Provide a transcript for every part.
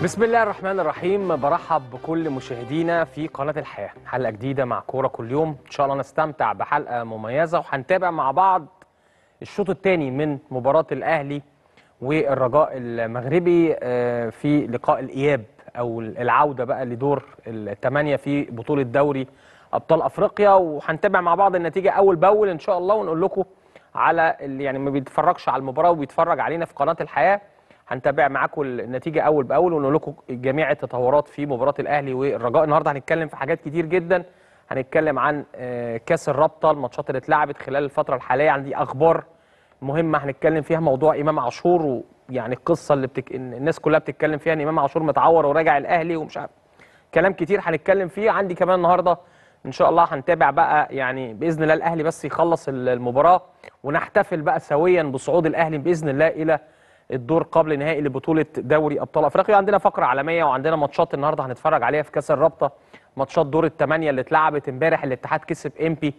بسم الله الرحمن الرحيم برحب بكل مشاهدينا في قناة الحياة حلقة جديدة مع كورة كل يوم إن شاء الله نستمتع بحلقة مميزة وهنتابع مع بعض الشوط الثاني من مباراة الأهلي والرجاء المغربي آه، في لقاء الإياب أو العودة بقى لدور الثمانية في بطولة دوري أبطال أفريقيا وهنتابع مع بعض النتيجة أول بأول إن شاء الله ونقول لكم على اللي يعني ما بيتفرجش على المباراة وبيتفرج علينا في قناة الحياة هنتابع معاكم النتيجه اول باول ونقول لكم جميع التطورات في مباراه الاهلي والرجاء النهارده هنتكلم في حاجات كتير جدا هنتكلم عن آه، كاس الرابطه الماتشات اللي اتلعبت خلال الفتره الحاليه عندي اخبار مهمه هنتكلم فيها موضوع امام عاشور ويعني القصه اللي بتك... إن الناس كلها بتتكلم فيها ان امام عاشور متعور وراجع الاهلي ومش عارف كلام كتير هنتكلم فيه عندي كمان النهارده ان شاء الله هنتابع بقى يعني باذن الله الاهلي بس يخلص المباراه ونحتفل بقى سويا بصعود الاهلي باذن الله الى الدور قبل نهائي لبطوله دوري ابطال افريقيا عندنا فقره عالميه وعندنا ماتشات النهارده هنتفرج عليها في كاس الرابطه ماتشات دور الثمانيه اللي اتلعبت امبارح الاتحاد كسب امبي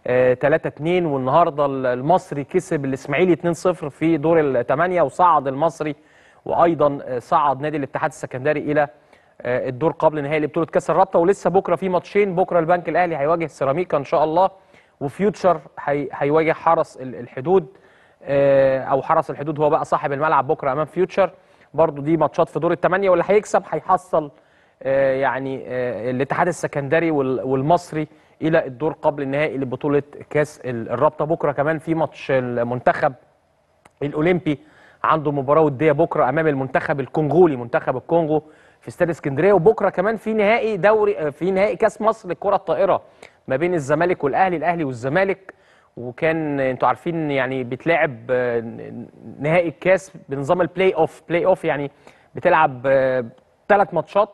3 2 والنهارده المصري كسب الاسماعيلي 2 0 في دور الثمانيه وصعد المصري وايضا آه، صعد نادي الاتحاد السكندري الى آه، الدور قبل نهائي لبطوله كاس الرابطه ولسه بكره في ماتشين بكره البنك الاهلي هيواجه سيراميكا ان شاء الله وفيوتشر هي- هيواجه حرس ال- الحدود آه، او حرس الحدود هو بقى صاحب الملعب بكره امام فيوتشر برضو دي ماتشات في دور الثمانيه واللي هيكسب هيحصل آه، يعني آه، الاتحاد السكندري وال- والمصري الى الدور قبل النهائي لبطوله كاس ال- الرابطه بكره كمان في ماتش المنتخب الاولمبي عنده مباراه وديه بكره امام المنتخب الكونغولي منتخب الكونغو في استاد اسكندريه وبكره كمان في نهائي دوري في نهائي كاس مصر للكره الطائره ما بين الزمالك والاهلي الاهلي والزمالك وكان انتوا عارفين يعني بيتلعب آه، نهائي الكاس بنظام البلاي اوف بلاي اوف يعني بتلعب ثلاث ماتشات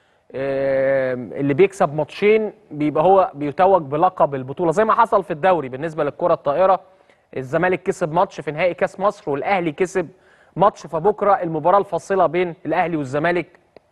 آه، اللي بيكسب ماتشين بيبقى هو بيتوج بلقب البطوله زي ما حصل في الدوري بالنسبه للكره الطائره الزمالك كسب ماتش في نهائي كاس مصر والاهلي كسب ماتش فبكره المباراه الفاصله بين الاهلي والزمالك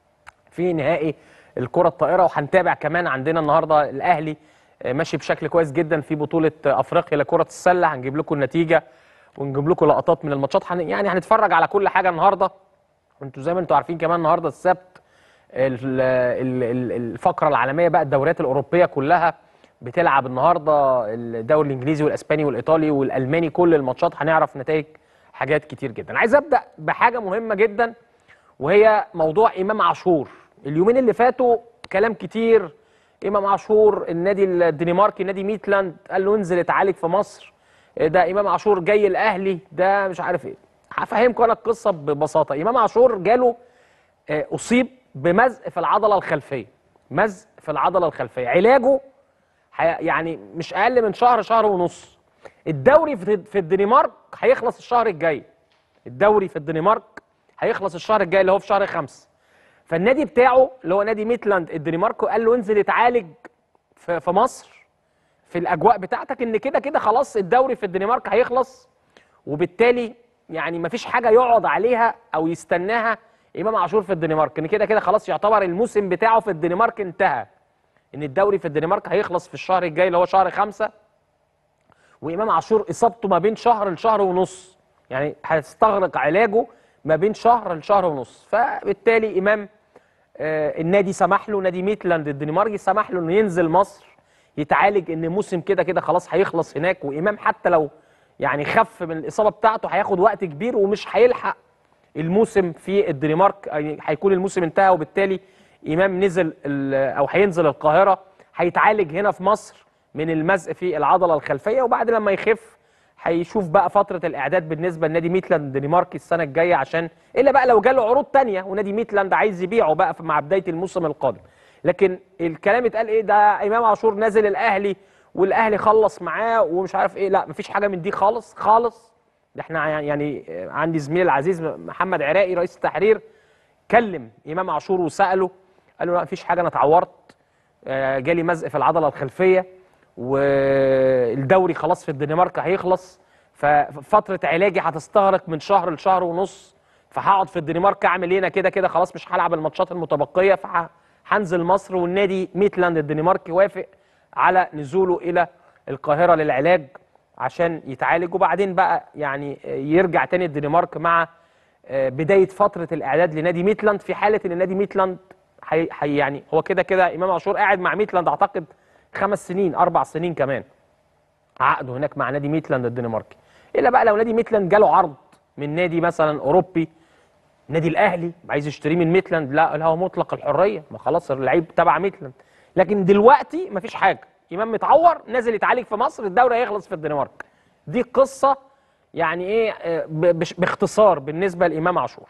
في نهائي الكره الطائره وهنتابع كمان عندنا النهارده الاهلي آه، ماشي بشكل كويس جدا في بطوله آه، افريقيا لكره السله هنجيب لكم النتيجه ونجيب لكم لقطات من الماتشات هن- يعني هنتفرج على كل حاجه النهارده انتوا زي ما انتوا عارفين كمان النهارده السبت ال- ال- ال- الفقره العالميه بقى الدوريات الاوروبيه كلها بتلعب النهارده الدوري الانجليزي والاسباني والايطالي والالماني كل الماتشات هنعرف نتائج حاجات كتير جدا عايز ابدا بحاجه مهمه جدا وهي موضوع امام عاشور اليومين اللي فاتوا كلام كتير امام عاشور النادي الدنماركي نادي ميتلاند قال له انزل اتعالج في مصر ده امام عاشور جاي الاهلي ده مش عارف ايه هفهمكم انا القصه ببساطه امام عاشور جاله آه، اصيب بمزق في العضله الخلفيه مزق في العضله الخلفيه علاجه حي- يعني مش اقل من شهر شهر ونص الدوري في في الدنمارك هيخلص الشهر الجاي الدوري في الدنمارك هيخلص الشهر الجاي اللي هو في شهر خمسة فالنادي بتاعه اللي هو نادي ميتلاند الدنماركي قال له انزل اتعالج في في مصر في الاجواء بتاعتك ان كده كده خلاص الدوري في الدنمارك هيخلص وبالتالي يعني مفيش حاجه يقعد عليها او يستناها امام عاشور في الدنمارك ان كده كده خلاص يعتبر الموسم بتاعه في الدنمارك انتهى ان الدوري في الدنمارك هيخلص في الشهر الجاي اللي هو شهر خمسة وامام عاشور اصابته ما بين شهر لشهر ونص يعني هيستغرق علاجه ما بين شهر لشهر ونص فبالتالي امام آه، النادي سمح له نادي ميتلاند الدنماركي سمح له انه ينزل مصر يتعالج ان الموسم كده كده خلاص هيخلص هناك وامام حتى لو يعني خف من الاصابه بتاعته هياخد وقت كبير ومش هيلحق الموسم في الدنمارك يعني هيكون الموسم انتهى وبالتالي امام نزل ال- او هينزل القاهره هيتعالج هنا في مصر من المزق في العضله الخلفيه وبعد لما يخف هيشوف بقى فتره الاعداد بالنسبه لنادي ميتلاند الدنماركي السنه الجايه عشان الا بقى لو جاله عروض تانية ونادي ميتلاند عايز يبيعه بقى في- مع بدايه الموسم القادم لكن الكلام اتقال ايه ده امام عاشور نازل الاهلي والاهلي خلص معاه ومش عارف ايه لا مفيش حاجه من دي خالص خالص ده احنا يعني عندي زميلي العزيز محمد عراقي رئيس التحرير كلم امام عاشور وساله قال له لا مفيش حاجه انا اتعورت آه، جالي مزق في العضله الخلفيه والدوري خلاص في الدنمارك هيخلص ففتره علاجي هتستغرق من شهر لشهر ونص فهقعد في الدنمارك اعمل ايه انا كده كده خلاص مش هلعب الماتشات المتبقيه فهنزل مصر والنادي ميتلاند الدنماركي وافق على نزوله الى القاهره للعلاج عشان يتعالج وبعدين بقى يعني يرجع تاني الدنمارك مع آه، بدايه فتره الاعداد لنادي ميتلاند في حاله ان نادي ميتلاند حي حي يعني هو كده كده امام عاشور قاعد مع ميتلاند اعتقد خمس سنين اربع سنين كمان عقده هناك مع نادي ميتلاند الدنماركي الا بقى لو نادي ميتلاند جاله عرض من نادي مثلا اوروبي نادي الاهلي عايز يشتريه من ميتلاند لا لا هو مطلق الحريه ما خلاص اللعيب تبع ميتلاند لكن دلوقتي مفيش حاجه امام متعور نازل يتعالج في مصر الدوري هيخلص في الدنمارك دي قصه يعني ايه آه، ب- بش- باختصار بالنسبه لامام عاشور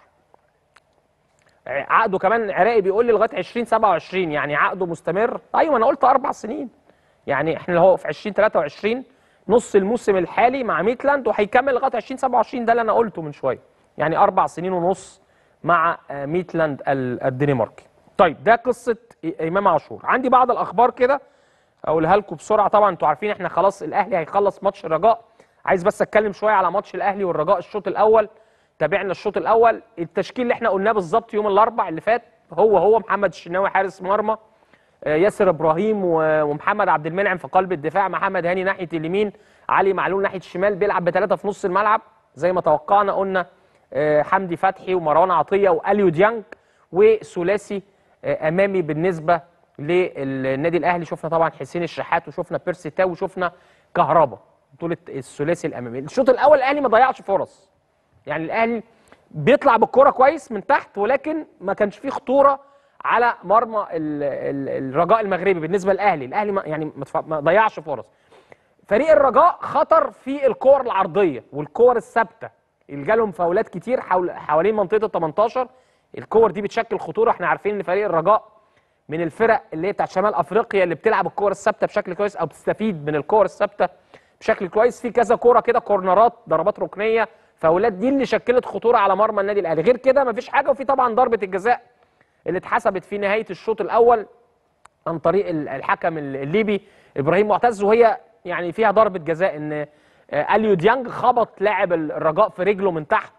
عقده كمان عراقي بيقول لي لغايه 2027 يعني عقده مستمر ايوه انا قلت اربع سنين يعني احنا اللي هو في 2023 نص الموسم الحالي مع ميتلاند وهيكمل لغايه 2027 ده اللي انا قلته من شويه يعني اربع سنين ونص مع آه، ميتلاند ال- الدنماركي طيب ده قصه إ- امام عاشور عندي بعض الاخبار كده اقولها لكم بسرعه طبعا انتوا عارفين احنا خلاص الاهلي هيخلص ماتش الرجاء عايز بس اتكلم شويه على ماتش الاهلي والرجاء الشوط الاول تابعنا الشوط الاول التشكيل اللي احنا قلناه بالظبط يوم الاربع اللي فات هو هو محمد الشناوي حارس مرمى آه، ياسر ابراهيم و- ومحمد عبد المنعم في قلب الدفاع محمد هاني ناحيه اليمين علي معلول ناحيه الشمال بيلعب بثلاثه في نص الملعب زي ما توقعنا قلنا آه، حمدي فتحي ومروان عطيه واليو ديانج وثلاثي آه، امامي بالنسبه للنادي الاهلي شفنا طبعا حسين الشحات وشفنا بيرسي تاو وشفنا كهربا بطوله الثلاثي الامامي الشوط الاول الاهلي ما ضيعش فرص يعني الاهلي بيطلع بالكرة كويس من تحت ولكن ما كانش فيه خطوره على مرمى ال- ال- الرجاء المغربي بالنسبه للاهلي الاهلي ما يعني ما تف- ما ضيعش فرص فريق الرجاء خطر في الكور العرضيه والكور الثابته اللي جالهم فاولات كتير حول حوالين منطقه ال 18 الكور دي بتشكل خطوره احنا عارفين ان فريق الرجاء من الفرق اللي هي بتاعت شمال افريقيا اللي بتلعب الكور الثابته بشكل كويس او بتستفيد من الكور الثابته بشكل كويس في كذا كوره كده كورنرات ضربات ركنيه فاولات دي اللي شكلت خطوره على مرمى النادي الاهلي غير كده مفيش حاجه وفي طبعا ضربه الجزاء اللي اتحسبت في نهايه الشوط الاول عن طريق ال- الحكم الليبي ابراهيم معتز وهي يعني فيها ضربه جزاء ان آه، اليو ديانج خبط لاعب الرجاء في رجله من تحت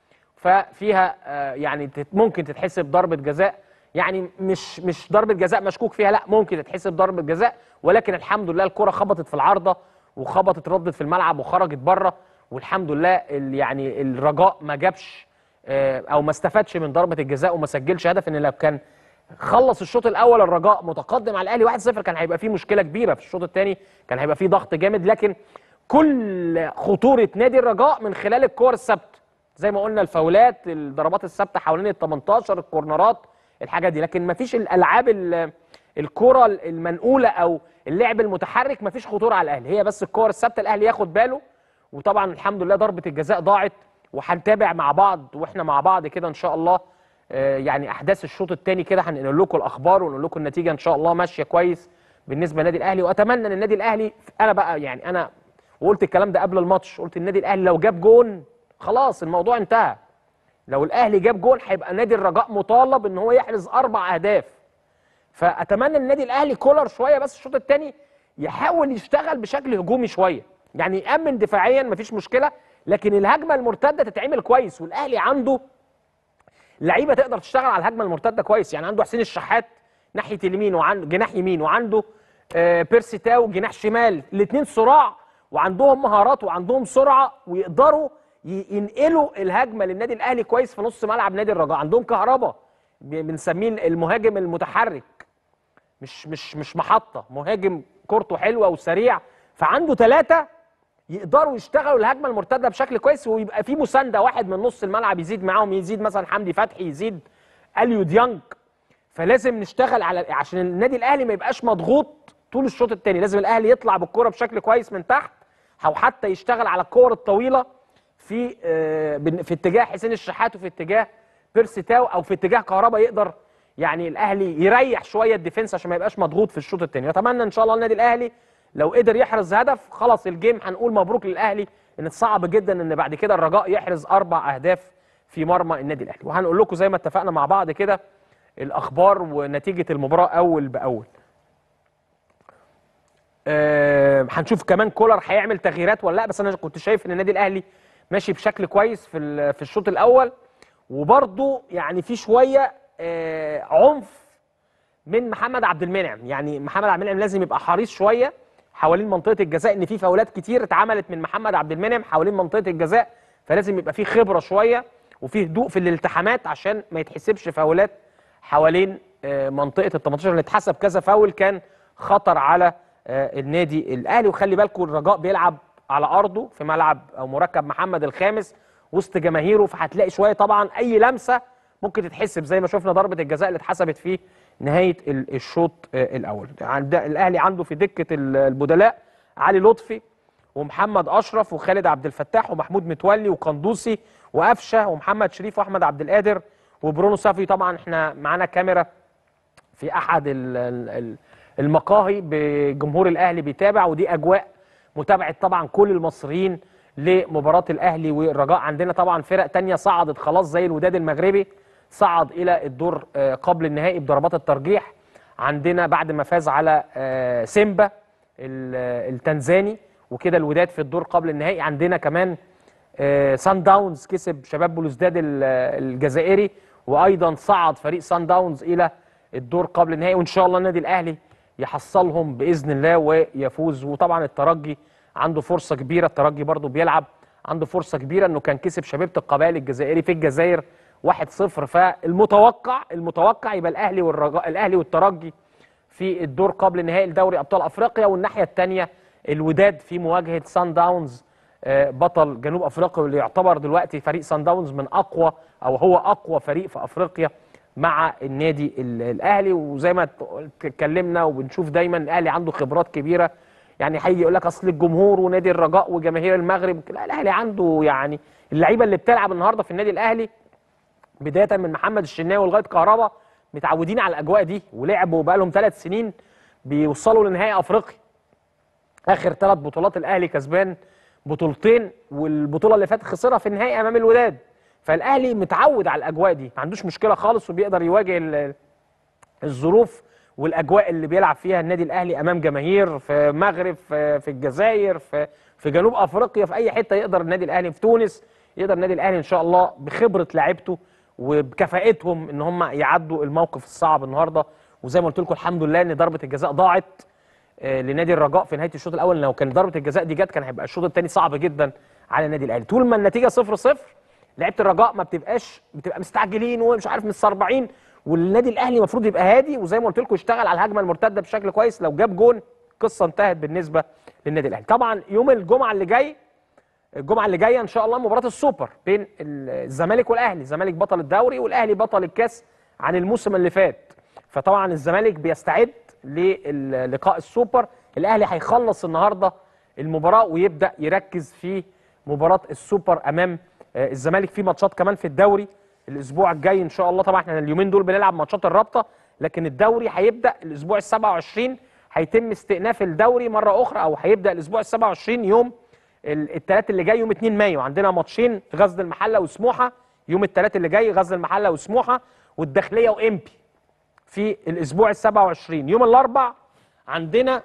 ففيها آه، يعني تت- ممكن تتحسب ضربه جزاء يعني مش مش ضربه جزاء مشكوك فيها لا ممكن تتحسب ضربه جزاء ولكن الحمد لله الكره خبطت في العارضه وخبطت ردت في الملعب وخرجت بره والحمد لله ال- يعني الرجاء ما جابش آه، او ما استفادش من ضربه الجزاء وما سجلش هدف ان لو كان خلص الشوط الاول الرجاء متقدم على الاهلي 1-0 كان هيبقى فيه مشكله كبيره في الشوط الثاني كان هيبقى فيه ضغط جامد لكن كل خطوره نادي الرجاء من خلال الكور الثابته زي ما قلنا الفاولات الضربات الثابته حوالين ال 18 الكورنرات الحاجات دي لكن مفيش الالعاب ال- الكره المنقوله او اللعب المتحرك مفيش خطوره على الاهلي هي بس الكور الثابته الاهلي ياخد باله وطبعا الحمد لله ضربه الجزاء ضاعت وهنتابع مع بعض واحنا مع بعض كده ان شاء الله آه، يعني احداث الشوط الثاني كده هنقول لكم الاخبار ونقول لكم النتيجه ان شاء الله ماشيه كويس بالنسبه للنادي الاهلي واتمنى ان النادي الاهلي انا بقى يعني انا وقلت الكلام ده قبل الماتش قلت النادي الاهلي لو جاب جون خلاص الموضوع انتهى لو الاهلي جاب جون هيبقى نادي الرجاء مطالب ان هو يحرز اربع اهداف فاتمنى النادي الاهلي كولر شويه بس الشوط الثاني يحاول يشتغل بشكل هجومي شويه يعني يامن دفاعيا مفيش مشكله لكن الهجمه المرتده تتعمل كويس والاهلي عنده لعيبه تقدر تشتغل على الهجمه المرتده كويس يعني عنده حسين الشحات ناحيه اليمين وعنده جناح يمين وعنده آه، بيرسي تاو جناح شمال الاثنين صراع وعندهم مهارات وعندهم سرعه ويقدروا ي- ينقلوا الهجمه للنادي الاهلي كويس في نص ملعب نادي الرجاء عندهم كهربا ب- بنسميه المهاجم المتحرك مش مش مش محطه مهاجم كورته حلوه وسريع فعنده ثلاثه يقدروا يشتغلوا الهجمه المرتده بشكل كويس ويبقى في مسانده واحد من نص الملعب يزيد معاهم يزيد مثلا حمدي فتحي يزيد اليو ديانج فلازم نشتغل على عشان النادي الاهلي ما يبقاش مضغوط طول الشوط الثاني لازم الاهلي يطلع بالكره بشكل كويس من تحت او حتى يشتغل على الكور الطويله في آه، بن- في اتجاه حسين الشحات وفي اتجاه بيرسي تاو او في اتجاه كهربا يقدر يعني الاهلي يريح شويه الديفنس عشان ما يبقاش مضغوط في الشوط الثاني اتمنى ان شاء الله النادي الاهلي لو قدر يحرز هدف خلاص الجيم هنقول مبروك للاهلي ان صعب جدا ان بعد كده الرجاء يحرز اربع اهداف في مرمى النادي الاهلي وهنقول لكم زي ما اتفقنا مع بعض كده الاخبار ونتيجه المباراه اول باول آه، هنشوف كمان كولر هيعمل تغييرات ولا لا بس انا كنت شايف ان النادي الاهلي ماشي بشكل كويس في ال- في الشوط الاول وبرضه يعني في شويه آه، عنف من محمد عبد المنعم يعني محمد عبد المنعم لازم يبقى حريص شويه حوالين منطقه الجزاء ان في فاولات كتير اتعملت من محمد عبد المنعم حوالين منطقه الجزاء فلازم يبقى في خبره شويه وفي هدوء في الالتحامات عشان ما يتحسبش فاولات حوالين آه، منطقه ال 18 اللي اتحسب كذا فاول كان خطر على آه، النادي الاهلي وخلي بالكم الرجاء بيلعب على ارضه في ملعب او مركب محمد الخامس وسط جماهيره فهتلاقي شويه طبعا اي لمسه ممكن تتحسب زي ما شفنا ضربه الجزاء اللي اتحسبت في نهايه ال- الشوط آه، الاول عند الاهلي عنده في دكه ال- البدلاء علي لطفي ومحمد اشرف وخالد عبد الفتاح ومحمود متولي وقندوسي وقفشه ومحمد شريف واحمد عبد القادر وبرونو صافي طبعا احنا معانا كاميرا في احد ال- ال- ال- المقاهي بجمهور الاهلي بيتابع ودي اجواء متابعه طبعا كل المصريين لمباراه الاهلي والرجاء عندنا طبعا فرق تانية صعدت خلاص زي الوداد المغربي صعد الى الدور آه، قبل النهائي بضربات الترجيح عندنا بعد ما فاز على آه، سيمبا ال- آه، التنزاني وكده الوداد في الدور قبل النهائي عندنا كمان آه، سان داونز كسب شباب بلوزداد ال- آه، الجزائري وايضا صعد فريق سان داونز الى الدور قبل النهائي وان شاء الله النادي الاهلي يحصلهم باذن الله ويفوز وطبعا الترجي عنده فرصه كبيره الترجي برضو بيلعب عنده فرصه كبيره انه كان كسب شبيبه القبائل الجزائري في الجزائر 1-0 فالمتوقع المتوقع يبقى الاهلي والرجاء الاهلي والترجي في الدور قبل نهائي دوري ابطال افريقيا والناحيه الثانيه الوداد في مواجهه سان داونز آه، بطل جنوب افريقيا واللي يعتبر دلوقتي فريق سان داونز من اقوى او هو اقوى فريق في افريقيا مع النادي ال- الاهلي وزي ما ت- اتكلمنا وبنشوف دايما الاهلي عنده خبرات كبيره يعني هيجي يقول لك اصل الجمهور ونادي الرجاء وجماهير المغرب لا الاهلي عنده يعني اللعيبه اللي بتلعب النهارده في النادي الاهلي بدايه من محمد الشناوي لغايه كهربا متعودين على الاجواء دي ولعبوا بقى لهم ثلاث سنين بيوصلوا لنهائي افريقيا اخر ثلاث بطولات الاهلي كسبان بطولتين والبطوله اللي فاتت خسرها في النهائي امام الوداد فالاهلي متعود على الاجواء دي ما عندوش مشكله خالص وبيقدر يواجه ال- الظروف والاجواء اللي بيلعب فيها النادي الاهلي امام جماهير في مغرب في, في الجزائر في في جنوب افريقيا في اي حته يقدر النادي الاهلي في تونس يقدر النادي الاهلي ان شاء الله بخبره لعيبته وبكفاءتهم ان هم يعدوا الموقف الصعب النهارده وزي ما قلت لكم الحمد لله ان ضربه الجزاء ضاعت آه، لنادي الرجاء في نهايه الشوط الاول لو كان ضربه الجزاء دي جت كان هيبقى الشوط الثاني صعب جدا على النادي الاهلي طول ما النتيجه 0 0 لعيبه الرجاء ما بتبقاش بتبقى مستعجلين ومش عارف مستربعين والنادي الاهلي المفروض يبقى هادي وزي ما قلت لكم يشتغل على الهجمه المرتده بشكل كويس لو جاب جون قصه انتهت بالنسبه للنادي الاهلي طبعا يوم الجمعه اللي جاي الجمعه اللي جايه ان شاء الله مباراه السوبر بين ال- الزمالك والاهلي الزمالك بطل الدوري والاهلي بطل الكاس عن الموسم اللي فات فطبعا الزمالك بيستعد للقاء السوبر الاهلي هيخلص النهارده المباراه ويبدا يركز في مباراه السوبر امام آه، الزمالك في ماتشات كمان في الدوري الاسبوع الجاي ان شاء الله طبعا احنا اليومين دول بنلعب ماتشات الرابطه لكن الدوري هيبدا الاسبوع ال 27 هيتم استئناف الدوري مره اخرى او هيبدا الاسبوع ال 27 يوم الثلاث اللي جاي يوم 2 مايو عندنا ماتشين في غزل المحله وسموحه يوم الثلاث اللي جاي غزل المحله وسموحه والداخليه وامبي في الاسبوع ال 27 يوم الاربع عندنا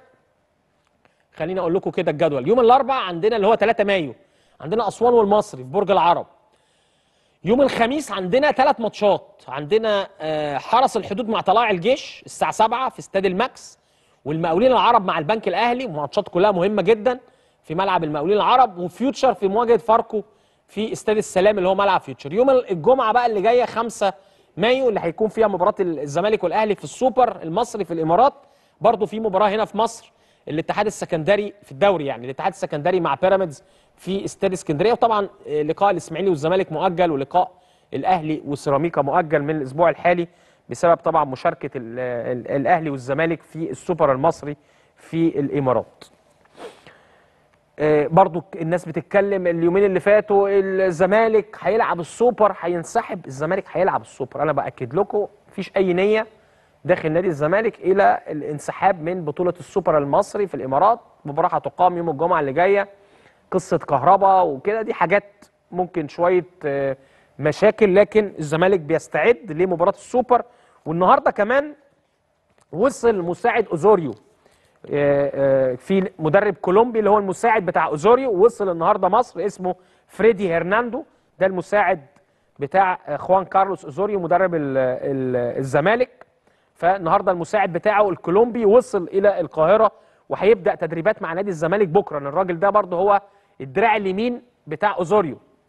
خليني اقول لكم كده الجدول يوم الاربع عندنا اللي هو 3 مايو عندنا اسوان والمصري في برج العرب يوم الخميس عندنا ثلاث ماتشات عندنا آه، حرس الحدود مع طلائع الجيش الساعه 7 في استاد الماكس والمقاولين العرب مع البنك الاهلي ماتشات كلها مهمه جدا في ملعب المقاولين العرب وفيوتشر في مواجهه فاركو في استاد السلام اللي هو ملعب فيوتشر يوم الجمعه بقى اللي جايه 5 مايو اللي هيكون فيها مباراه الزمالك والاهلي في السوبر المصري في الامارات برضو في مباراه هنا في مصر الاتحاد السكندري في الدوري يعني الاتحاد السكندري مع بيراميدز في استاد اسكندريه وطبعا آه، لقاء الاسماعيلي والزمالك مؤجل ولقاء الاهلي وسيراميكا مؤجل من الاسبوع الحالي بسبب طبعا مشاركه ال- ال- الاهلي والزمالك في السوبر المصري في الامارات آه، برضو الناس بتتكلم اليومين اللي فاتوا الزمالك هيلعب السوبر هينسحب الزمالك هيلعب السوبر انا باكد لكم مفيش اي نيه داخل نادي الزمالك الى الانسحاب من بطوله السوبر المصري في الامارات مباراه هتقام يوم الجمعه اللي جايه قصه كهرباء وكده دي حاجات ممكن شويه آه، مشاكل لكن الزمالك بيستعد لمباراه السوبر والنهارده كمان وصل مساعد اوزوريو آه، آه، في مدرب كولومبي اللي هو المساعد بتاع اوزوريو وصل النهارده مصر اسمه فريدي هرناندو ده المساعد بتاع آه، خوان كارلوس اوزوريو مدرب ال- ال- الزمالك فالنهارده المساعد بتاعه الكولومبي وصل الى القاهره وهيبدا تدريبات مع نادي الزمالك بكره لأن الراجل ده برضه هو الدراع اليمين بتاع اوزوريو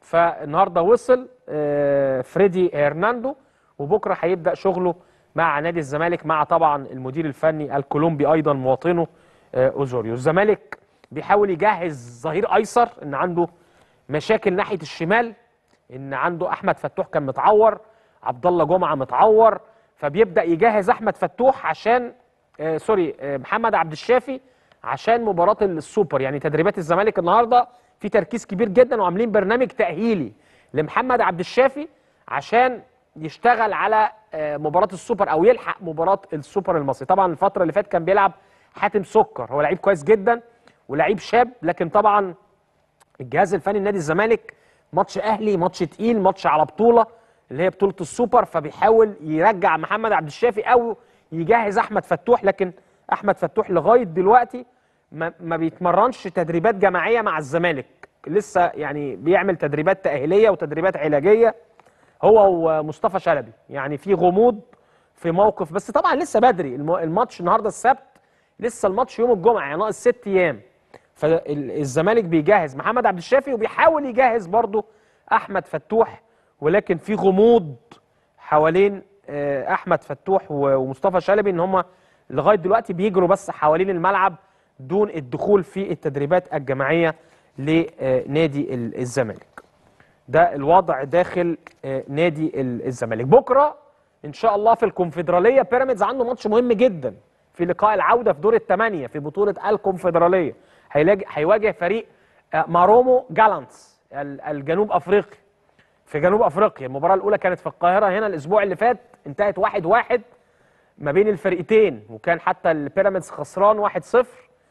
فالنهارده وصل آه، فريدي هرناندو وبكره هيبدا شغله مع نادي الزمالك مع طبعا المدير الفني الكولومبي ايضا مواطنه آه، اوزوريو الزمالك بيحاول يجهز ظهير ايسر ان عنده مشاكل ناحيه الشمال ان عنده احمد فتوح كان متعور عبد الله جمعه متعور فبيبدا يجهز احمد فتوح عشان آه سوري آه محمد عبد الشافي عشان مباراه السوبر يعني تدريبات الزمالك النهارده في تركيز كبير جدا وعاملين برنامج تاهيلي لمحمد عبد الشافي عشان يشتغل على آه مباراه السوبر او يلحق مباراه السوبر المصري طبعا الفتره اللي فاتت كان بيلعب حاتم سكر هو لعيب كويس جدا ولعيب شاب لكن طبعا الجهاز الفني لنادي الزمالك ماتش اهلي ماتش تقيل ماتش على بطوله اللي هي بطوله السوبر فبيحاول يرجع محمد عبد الشافي او يجهز احمد فتوح لكن احمد فتوح لغايه دلوقتي ما, ما بيتمرنش تدريبات جماعيه مع الزمالك لسه يعني بيعمل تدريبات تاهيليه وتدريبات علاجيه هو ومصطفى شلبي يعني في غموض في موقف بس طبعا لسه بدري الم- الماتش النهارده السبت لسه الماتش يوم الجمعه يعني ناقص ست ايام فالزمالك بيجهز محمد عبد الشافي وبيحاول يجهز برضه احمد فتوح ولكن في غموض حوالين آه، احمد فتوح و- ومصطفى شلبي ان هم لغايه دلوقتي بيجروا بس حوالين الملعب دون الدخول في التدريبات الجماعيه لنادي ال- الزمالك ده الوضع داخل آه، نادي ال- الزمالك بكره ان شاء الله في الكونفدراليه بيراميدز عنده ماتش مهم جدا في لقاء العوده في دور الثمانيه في بطوله الكونفدراليه هيلاج- هيواجه فريق آه، مارومو جالانتس ال- الجنوب افريقي في جنوب افريقيا المباراه الاولى كانت في القاهره هنا الاسبوع اللي فات انتهت واحد واحد ما بين الفريقين وكان حتى البيراميدز خسران 1-0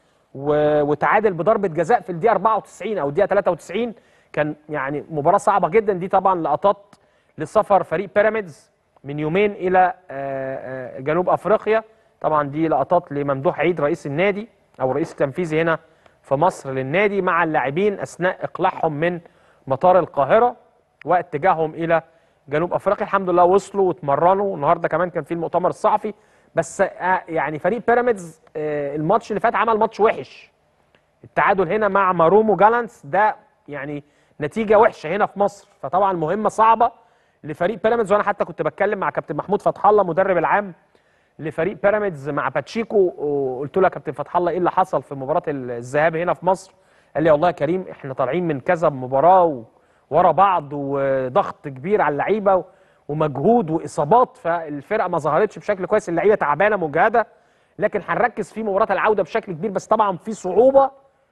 و- وتعادل بضربه جزاء في الدقيقه 94 او الدقيقه 93 كان يعني مباراه صعبه جدا دي طبعا لقطات لسفر فريق بيراميدز من يومين الى آه، آه، جنوب افريقيا طبعا دي لقطات لممدوح عيد رئيس النادي او الرئيس التنفيذي هنا في مصر للنادي مع اللاعبين اثناء اقلاعهم من مطار القاهره واتجاههم الى جنوب افريقيا الحمد لله وصلوا واتمرنوا النهارده كمان كان في المؤتمر الصحفي بس آه، يعني فريق بيراميدز آه، الماتش اللي فات عمل ماتش وحش التعادل هنا مع مارومو جالانتس ده يعني نتيجه وحشه هنا في مصر فطبعا مهمه صعبه لفريق بيراميدز وانا حتى كنت بتكلم مع كابتن محمود فتح الله مدرب العام لفريق بيراميدز مع باتشيكو وقلت له يا كابتن فتح الله ايه اللي حصل في مباراه الذهاب هنا في مصر قال لي والله يا كريم احنا طالعين من كذا مباراه و- ورا بعض وضغط كبير على اللعيبه و- ومجهود واصابات فالفرقه ما ظهرتش بشكل كويس اللعيبه تعبانه مجهده لكن هنركز في مباراه العوده بشكل كبير بس طبعا في صعوبه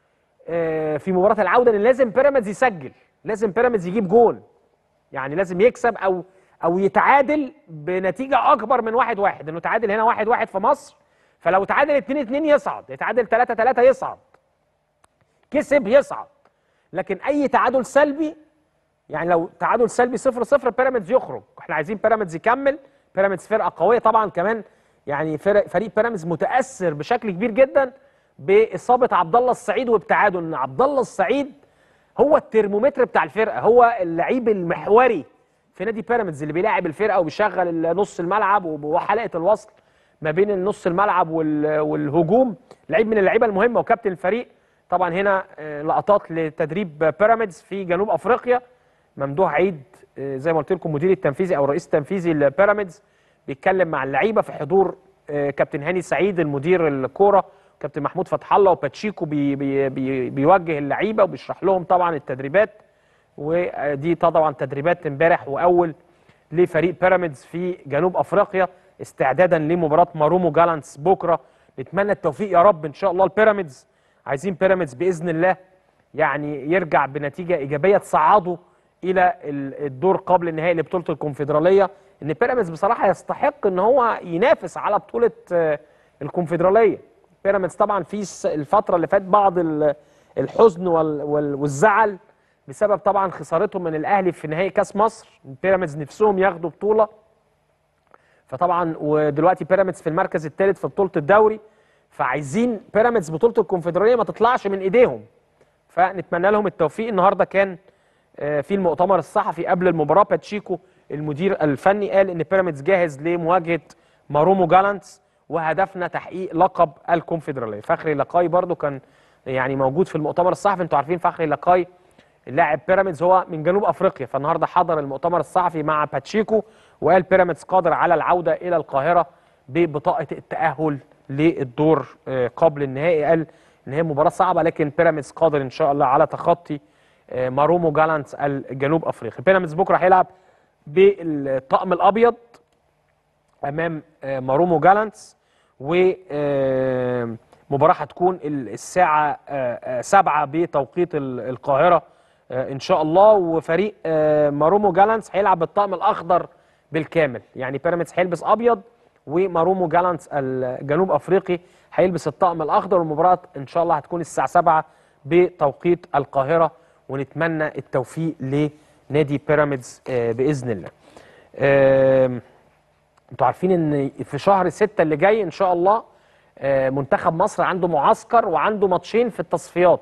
آه، في مباراه العوده ان لازم بيراميدز يسجل لازم بيراميدز يجيب جول يعني لازم يكسب او او يتعادل بنتيجه اكبر من واحد واحد انه تعادل هنا واحد واحد في مصر فلو تعادل 2 2 يصعد يتعادل 3 3 يصعد كسب يصعد لكن اي تعادل سلبي يعني لو تعادل سلبي 0 0 بيراميدز يخرج احنا عايزين بيراميدز يكمل بيراميدز فرقه قويه طبعا كمان يعني فرق فريق بيراميدز متاثر بشكل كبير جدا باصابه عبد الله السعيد وابتعاده ان عبد الله السعيد هو الترمومتر بتاع الفرقه هو اللعيب المحوري في نادي بيراميدز اللي بيلاعب الفرقه وبيشغل نص الملعب وحلقه الوصل ما بين نص الملعب وال- والهجوم لعيب من اللعيبه المهمه وكابتن الفريق طبعا هنا آه، لقطات لتدريب بيراميدز في جنوب افريقيا ممدوح عيد آه، زي ما قلت لكم مدير التنفيذي او الرئيس التنفيذي لبيراميدز بيتكلم مع اللعيبه في حضور آه، كابتن هاني سعيد المدير الكوره كابتن محمود فتح الله وباتشيكو بي بي بي بيوجه اللعيبه وبيشرح لهم طبعا التدريبات ودي طبعا تدريبات امبارح واول لفريق بيراميدز في جنوب افريقيا استعدادا لمباراه مارومو جالانتس بكره نتمنى التوفيق يا رب ان شاء الله البيراميدز عايزين بيراميدز باذن الله يعني يرجع بنتيجه ايجابيه تصعده الى ال- الدور قبل النهائي لبطوله الكونفدراليه ان بيراميدز بصراحه يستحق ان هو ينافس على بطوله آه، الكونفدراليه بيراميدز طبعا في الس- الفتره اللي فات بعض ال- الحزن وال- وال- والزعل بسبب طبعا خسارتهم من الاهلي في نهائي كاس مصر بيراميدز نفسهم ياخدوا بطوله فطبعا ودلوقتي بيراميدز في المركز الثالث في بطوله الدوري فعايزين بيراميدز بطوله الكونفدراليه ما تطلعش من ايديهم فنتمنى لهم التوفيق النهارده كان آه، في المؤتمر الصحفي قبل المباراه باتشيكو المدير الفني قال ان بيراميدز جاهز لمواجهه مارومو جالانتس وهدفنا تحقيق لقب الكونفدراليه فخري لقاي برضو كان يعني موجود في المؤتمر الصحفي انتوا عارفين فخري لقاي اللاعب بيراميدز هو من جنوب افريقيا فالنهارده حضر المؤتمر الصحفي مع باتشيكو وقال بيراميدز قادر على العوده الى القاهره ببطاقه التاهل للدور آه، قبل النهائي قال ان هي مباراه صعبه لكن بيراميدز قادر ان شاء الله على تخطي آه، مارومو جالانتس الجنوب افريقي بيراميدز بكره هيلعب بالطقم الابيض امام آه، مارومو جالانتس ومباراه هتكون ال- الساعه آه، آه، 7 بتوقيت ال- القاهره آه، ان شاء الله وفريق آه، مارومو جالانتس هيلعب بالطقم الاخضر بالكامل يعني بيراميدز هيلبس ابيض ومارومو جالانتس الجنوب افريقي هيلبس الطقم الاخضر والمباراه ان شاء الله هتكون الساعه 7 بتوقيت القاهره ونتمنى التوفيق لنادي بيراميدز آه، باذن الله آم، انتوا عارفين ان في شهر ستة اللي جاي ان شاء الله آه، منتخب مصر عنده معسكر وعنده ماتشين في التصفيات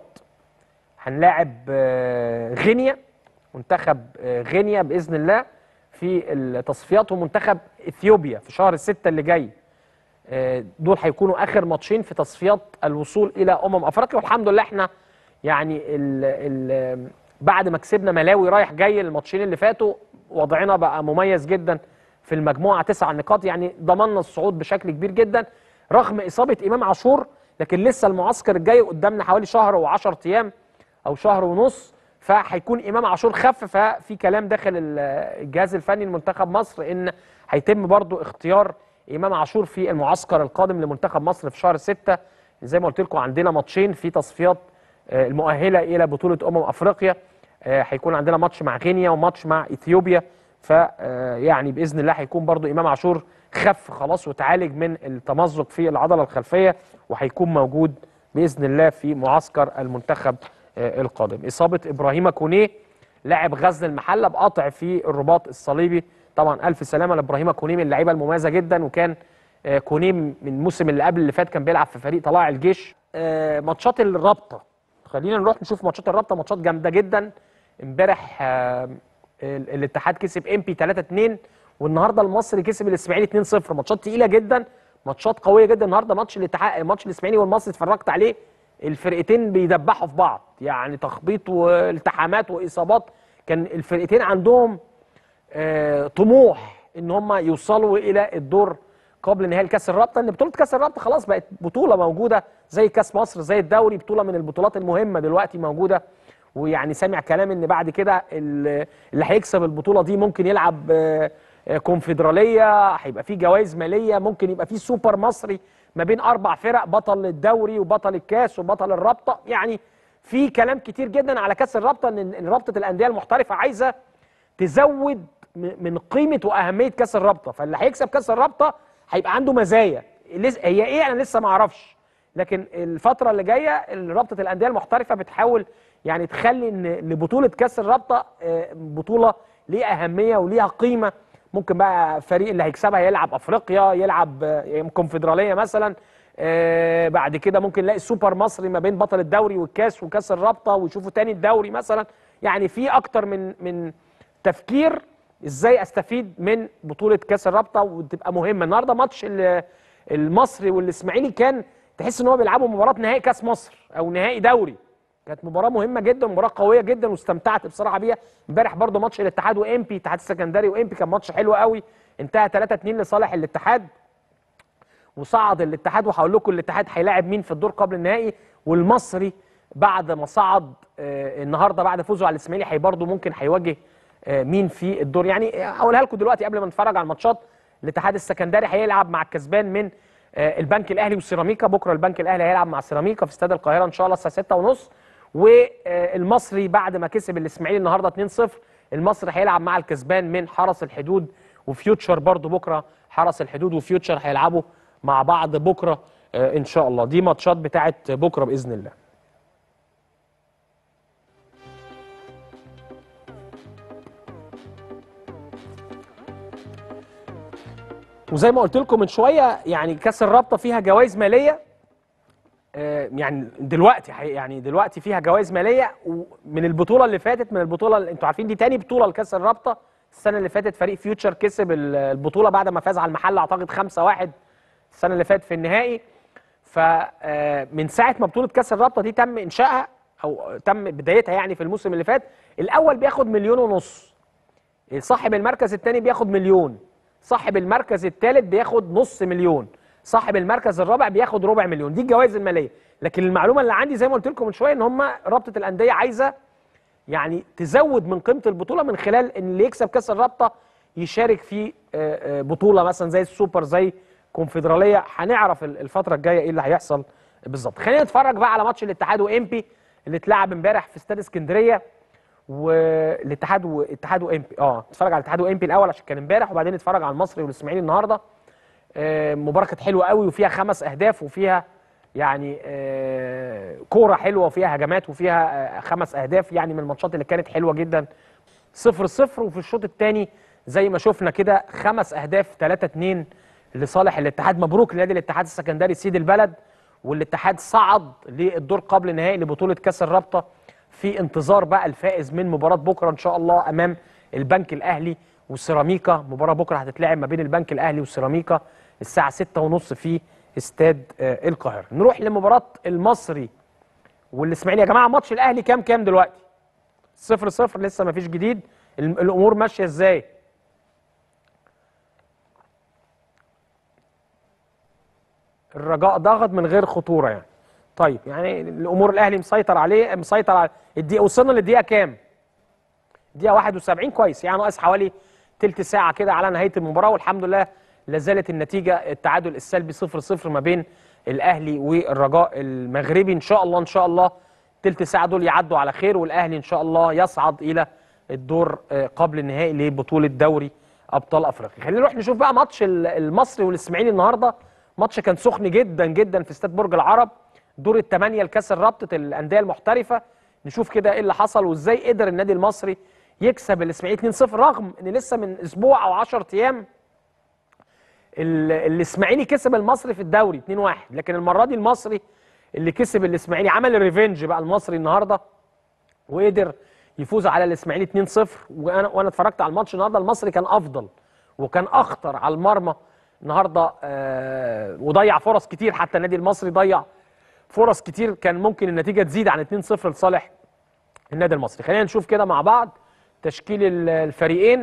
هنلاعب آه، غينيا منتخب آه، غينيا باذن الله في التصفيات ومنتخب اثيوبيا في شهر ستة اللي جاي آه، دول هيكونوا اخر ماتشين في تصفيات الوصول الى امم افريقيا والحمد لله احنا يعني ال ال بعد ما كسبنا ملاوي رايح جاي الماتشين اللي فاتوا وضعنا بقى مميز جدا في المجموعه تسع نقاط يعني ضمننا الصعود بشكل كبير جدا رغم اصابه امام عاشور لكن لسه المعسكر الجاي قدامنا حوالي شهر و10 ايام او شهر ونص فهيكون امام عاشور خف ففي كلام داخل ال- الجهاز الفني لمنتخب مصر ان هيتم برضو اختيار امام عاشور في المعسكر القادم لمنتخب مصر في شهر ستة زي ما قلت لكم عندنا ماتشين في تصفيات آه، المؤهله الى بطوله امم افريقيا آه، هيكون عندنا ماتش مع غينيا وماتش مع اثيوبيا ف آه، يعني باذن الله هيكون برضو امام عاشور خف خلاص وتعالج من التمزق في العضله الخلفيه وهيكون موجود باذن الله في معسكر المنتخب آه، القادم اصابه ابراهيم كونيه لاعب غزل المحله بقطع في الرباط الصليبي طبعا الف سلامه لابراهيم كونيه من اللعيبه المميزه جدا وكان آه، كونيه من الموسم اللي قبل اللي فات كان بيلعب في فريق طلائع الجيش آه، ماتشات الرابطه خلينا نروح نشوف ماتشات الرابطه ماتشات جامده جدا امبارح آه، ال- الاتحاد كسب ام بي 3 2 والنهارده المصري كسب الاسماعيلي 2 0 ماتشات تقيله جدا ماتشات قويه جدا النهارده ماتش الاتحاد ماتش الاسماعيلي والمصري اتفرجت عليه الفرقتين بيدبحوا في بعض يعني تخبيط والتحامات واصابات كان الفرقتين عندهم آه، طموح ان هم يوصلوا الى الدور قبل نهائي كاس الرابطه ان بطوله كاس الرابطه خلاص بقت بطوله موجوده زي كاس مصر زي الدوري بطوله من البطولات المهمه دلوقتي موجوده ويعني سامع كلام ان بعد كده ال- اللي هيكسب البطوله دي ممكن يلعب آه، آه، كونفدراليه هيبقى فيه جوائز ماليه ممكن يبقى فيه سوبر مصري ما بين اربع فرق بطل الدوري وبطل الكاس وبطل الرابطه يعني في كلام كتير جدا على كاس الرابطه ان إن رابطه الانديه المحترفه عايزه تزود م- من قيمه واهميه كاس الرابطه فاللي هيكسب كاس الرابطه هيبقى عنده مزايا لس- هي ايه انا لسه ما اعرفش لكن الفتره اللي جايه رابطه الانديه المحترفه بتحاول يعني تخلي ان لبطوله كاس الرابطه آه، بطوله ليها اهميه وليها قيمه ممكن بقى فريق اللي هيكسبها يلعب افريقيا يلعب آه، كونفدراليه مثلا آه، بعد كده ممكن نلاقي سوبر مصري ما بين بطل الدوري والكاس وكاس الرابطه ويشوفوا تاني الدوري مثلا يعني في اكتر من من تفكير ازاي استفيد من بطوله كاس الرابطه وتبقى مهمه النهارده ماتش ال- المصري والاسماعيلي كان تحس ان هو بيلعبوا مباراه نهائي كاس مصر او نهائي دوري كانت مباراه مهمه جدا مباراه قويه جدا واستمتعت بصراحه بيها امبارح برضو ماتش الاتحاد وامبي اتحاد السكندري وامبي كان ماتش حلو قوي انتهى 3 2 لصالح الاتحاد وصعد الاتحاد وهقول لكم الاتحاد هيلاعب مين في الدور قبل النهائي والمصري بعد ما صعد آه، النهارده بعد فوزه على الاسماعيلي هي برضه ممكن هيواجه آه، مين في الدور يعني هقولها لكم دلوقتي قبل ما نتفرج على الماتشات الاتحاد السكندري هيلعب مع الكسبان من آه، البنك الاهلي وسيراميكا بكره البنك الاهلي هيلعب مع سيراميكا في استاد القاهره ان شاء الله الساعه 6:30 والمصري بعد ما كسب الاسماعيلي النهارده 2-0 المصري هيلعب مع الكسبان من حرس الحدود وفيوتشر برضو بكره حرس الحدود وفيوتشر هيلعبوا مع بعض بكره آه، ان شاء الله دي ماتشات بتاعت بكره باذن الله وزي ما قلت لكم من شويه يعني كاس الرابطه فيها جوائز ماليه آه، يعني دلوقتي حقيقي يعني دلوقتي فيها جوائز ماليه ومن البطوله اللي فاتت من البطوله اللي انتوا عارفين دي تاني بطوله لكاس الرابطه السنه اللي فاتت فريق فيوتشر كسب ال- البطوله بعد ما فاز على المحل اعتقد 5-1 السنه اللي فاتت في النهائي فمن ساعه ما بطوله كاس الرابطه دي تم انشائها او تم بدايتها يعني في الموسم اللي فات الاول بياخد مليون ونص صاحب المركز الثاني بياخد مليون صاحب المركز الثالث بياخد نص مليون صاحب المركز الرابع بياخد ربع مليون دي الجوائز الماليه لكن المعلومه اللي عندي زي ما قلت لكم من شويه ان هم رابطه الانديه عايزه يعني تزود من قيمه البطوله من خلال ان اللي يكسب كاس الرابطه يشارك في آه، آه، بطوله مثلا زي السوبر زي كونفدراليه هنعرف ال- الفتره الجايه ايه اللي هيحصل بالظبط خلينا نتفرج بقى على ماتش الاتحاد وامبي اللي اتلعب امبارح في استاد اسكندريه والاتحاد والاتحاد وامبي اه نتفرج على الاتحاد وامبي الاول عشان كان امبارح وبعدين نتفرج على المصري والاسماعيلي النهارده آه، مباراه كانت حلوه قوي وفيها خمس اهداف وفيها يعني آه، كوره حلوه وفيها هجمات وفيها آه، خمس اهداف يعني من الماتشات اللي كانت حلوه جدا صفر صفر وفي الشوط الثاني زي ما شفنا كده خمس اهداف 3 2 لصالح الاتحاد مبروك لنادي الاتحاد السكندري سيد البلد والاتحاد صعد للدور قبل النهائي لبطوله كاس الرابطه في انتظار بقى الفائز من مباراه بكره ان شاء الله امام البنك الاهلي وسيراميكا مباراه بكره هتتلعب ما بين البنك الاهلي وسيراميكا الساعه 6:30 في استاد آه، القاهره نروح لمباراه المصري والاسماعيلي يا جماعه ماتش الاهلي كام كام دلوقتي صفر صفر لسه ما فيش جديد الم- الامور ماشيه ازاي الرجاء ضغط من غير خطوره يعني طيب يعني الامور الاهلي مسيطر عليه مسيطر على الدقيقه وصلنا للدقيقه كام دقيقه 71 كويس يعني ناقص حوالي تلت ساعه كده على نهايه المباراه والحمد لله لا زالت النتيجه التعادل السلبي 0 0 ما بين الاهلي والرجاء المغربي ان شاء الله ان شاء الله تلت ساعه دول يعدوا على خير والاهلي ان شاء الله يصعد الى الدور آه، قبل النهائي لبطوله دوري ابطال افريقيا خلينا نروح نشوف بقى ماتش ال- المصري والاسماعيلي النهارده ماتش كان سخن جدا جدا في استاد برج العرب دور الثمانيه لكاس الرابطه الانديه المحترفه نشوف كده ايه اللي حصل وازاي قدر النادي المصري يكسب الاسماعيلي 2-0 رغم ان لسه من اسبوع او 10 ايام ال- الاسماعيلي كسب المصري في الدوري 2-1 لكن المره دي المصري اللي كسب الاسماعيلي عمل الريفنج بقى المصري النهارده وقدر يفوز على الاسماعيلي 2-0 وانا وانا اتفرجت على الماتش النهارده المصري كان افضل وكان اخطر على المرمى النهارده آه وضيع فرص كتير حتى النادي المصري ضيع فرص كتير كان ممكن النتيجه تزيد عن 2-0 لصالح النادي المصري خلينا نشوف كده مع بعض تشكيل ال- الفريقين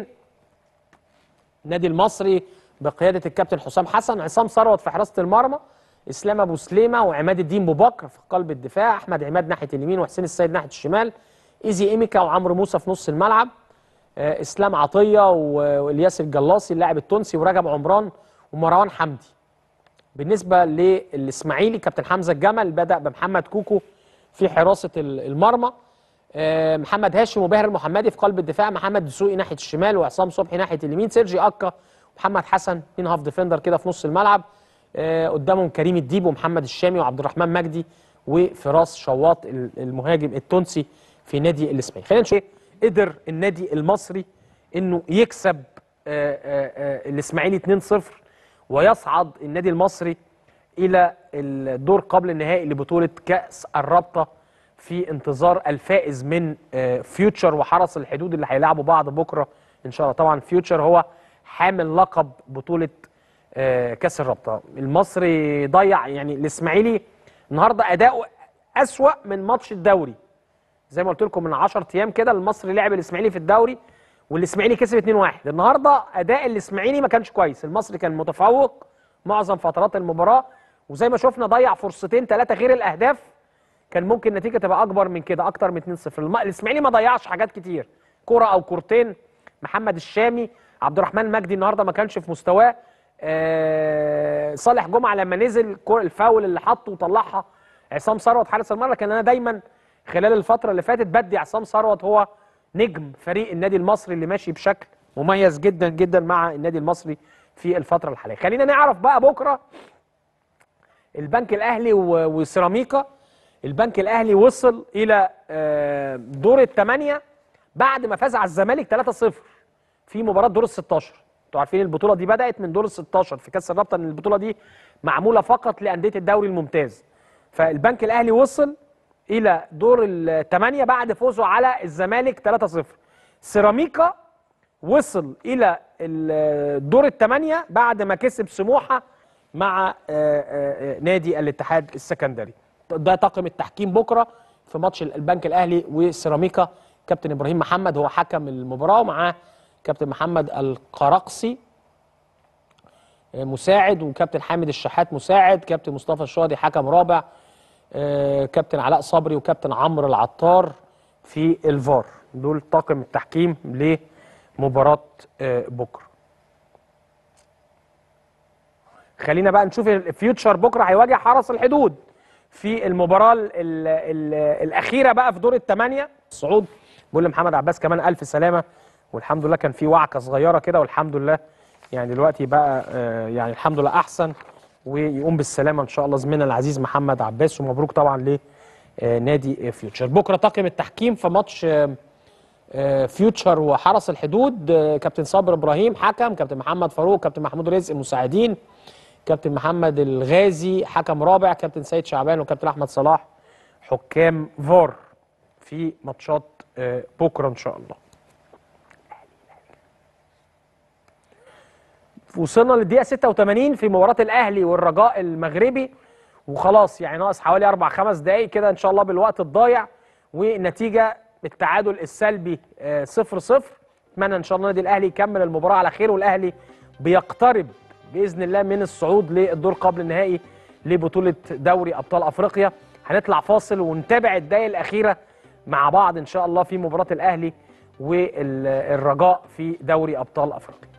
النادي المصري بقياده الكابتن حسام حسن عصام ثروت في حراسه المرمى اسلام ابو سليمه وعماد الدين ابو بكر في قلب الدفاع احمد عماد ناحيه اليمين وحسين السيد ناحيه الشمال ايزي ايميكا وعمرو موسى في نص الملعب آه، اسلام عطيه و- والياس الجلاصي اللاعب التونسي ورجب عمران ومروان حمدي بالنسبه للاسماعيلي كابتن حمزه الجمل بدا بمحمد كوكو في حراسه ال- المرمى آه، محمد هاشم وباهر المحمدي في قلب الدفاع محمد دسوقي ناحيه الشمال وعصام صبحي ناحيه اليمين سيرجي اكا ومحمد حسن اتنين هاف ديفندر كده في نص الملعب آه، قدامهم كريم الديب ومحمد الشامي وعبد الرحمن مجدي وفراس شواط ال- المهاجم التونسي في نادي الاسماعيلي خلينا نشوف قدر النادي المصري انه يكسب آه، آه، آه، الاسماعيلي 2-0 ويصعد النادي المصري الى الدور قبل النهائي لبطوله كاس الرابطه في انتظار الفائز من آه، فيوتشر وحرس الحدود اللي هيلعبوا بعض بكره ان شاء الله طبعا فيوتشر هو حامل لقب بطوله آه، كاس الرابطه المصري ضيع يعني الاسماعيلي النهارده اداؤه اسوا من ماتش الدوري زي ما قلت لكم من 10 ايام كده المصري لعب الاسماعيلي في الدوري والاسماعيلي كسب 2-1 النهارده اداء الاسماعيلي ما كانش كويس المصري كان متفوق معظم فترات المباراه وزي ما شفنا ضيع فرصتين ثلاثه غير الاهداف كان ممكن النتيجه تبقى اكبر من كده اكتر من 2-0 الم- الاسماعيلي ما ضيعش حاجات كتير كره او كورتين محمد الشامي عبد الرحمن مجدي النهارده ما كانش في مستواه آه صالح جمعه لما نزل كر- الفاول اللي حطه وطلعها عصام ثروت حارس المرمى كان انا دايما خلال الفتره اللي فاتت بدي عصام ثروت هو نجم فريق النادي المصري اللي ماشي بشكل مميز جدا جدا مع النادي المصري في الفتره الحاليه خلينا نعرف بقى بكره البنك الاهلي و- وسيراميكا البنك الاهلي وصل الى آه، دور الثمانيه بعد ما فاز على الزمالك 3-0 في مباراه دور ال 16 انتوا عارفين البطوله دي بدات من دور ال 16 في كاس الرابطه ان البطوله دي معموله فقط لانديه الدوري الممتاز فالبنك الاهلي وصل الى دور الثمانيه بعد فوزه على الزمالك 3-0 سيراميكا وصل الى ال- دور الثمانيه بعد ما كسب سموحه مع آه، آه، آه، نادي الاتحاد السكندري ده طاقم التحكيم بكره في ماتش البنك الاهلي وسيراميكا كابتن ابراهيم محمد هو حكم المباراه ومعاه كابتن محمد القرقسي آه، مساعد وكابتن حامد الشحات مساعد كابتن مصطفى الشهدي حكم رابع آه، كابتن علاء صبري وكابتن عمرو العطار في الفار دول طاقم التحكيم لمباراه آه، بكره خلينا بقى نشوف الفيوتشر بكره هيواجه حرس الحدود في المباراه ال ال ال الاخيره بقى في دور الثمانيه الصعود بقول لمحمد عباس كمان الف سلامه والحمد لله كان في وعكه صغيره كده والحمد لله يعني دلوقتي بقى آه، يعني الحمد لله احسن ويقوم بالسلامه ان شاء الله زميلنا العزيز محمد عباس ومبروك طبعا لنادي فيوتشر بكره طاقم التحكيم في ماتش آه، آه، فيوتشر وحرس الحدود آه، كابتن صابر ابراهيم حكم كابتن محمد فاروق كابتن محمود رزق مساعدين كابتن محمد الغازي حكم رابع كابتن سيد شعبان وكابتن احمد صلاح حكام فار في ماتشات آه، بكره ان شاء الله وصلنا للدقيقه 86 في مباراه الاهلي والرجاء المغربي وخلاص يعني ناقص حوالي اربع خمس دقائق كده ان شاء الله بالوقت الضايع والنتيجه التعادل السلبي 0 0 اتمنى ان شاء الله النادي الاهلي يكمل المباراه على خير والاهلي بيقترب باذن الله من الصعود للدور قبل النهائي لبطوله دوري ابطال افريقيا هنطلع فاصل ونتابع الدقائق الاخيره مع بعض ان شاء الله في مباراه الاهلي والرجاء في دوري ابطال افريقيا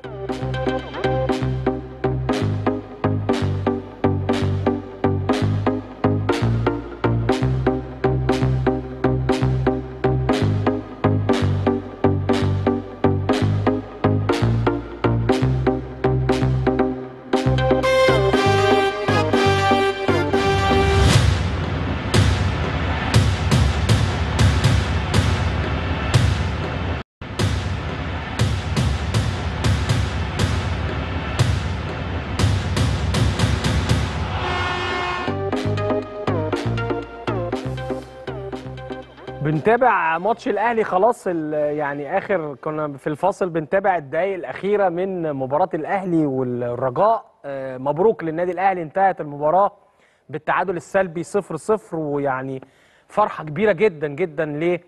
بنتابع ماتش الاهلي خلاص ال- يعني اخر كنا في الفاصل بنتابع الدقائق الاخيره من مباراه الاهلي والرجاء آه، مبروك للنادي الاهلي انتهت المباراه بالتعادل السلبي 0-0 ويعني فرحه كبيره جدا جدا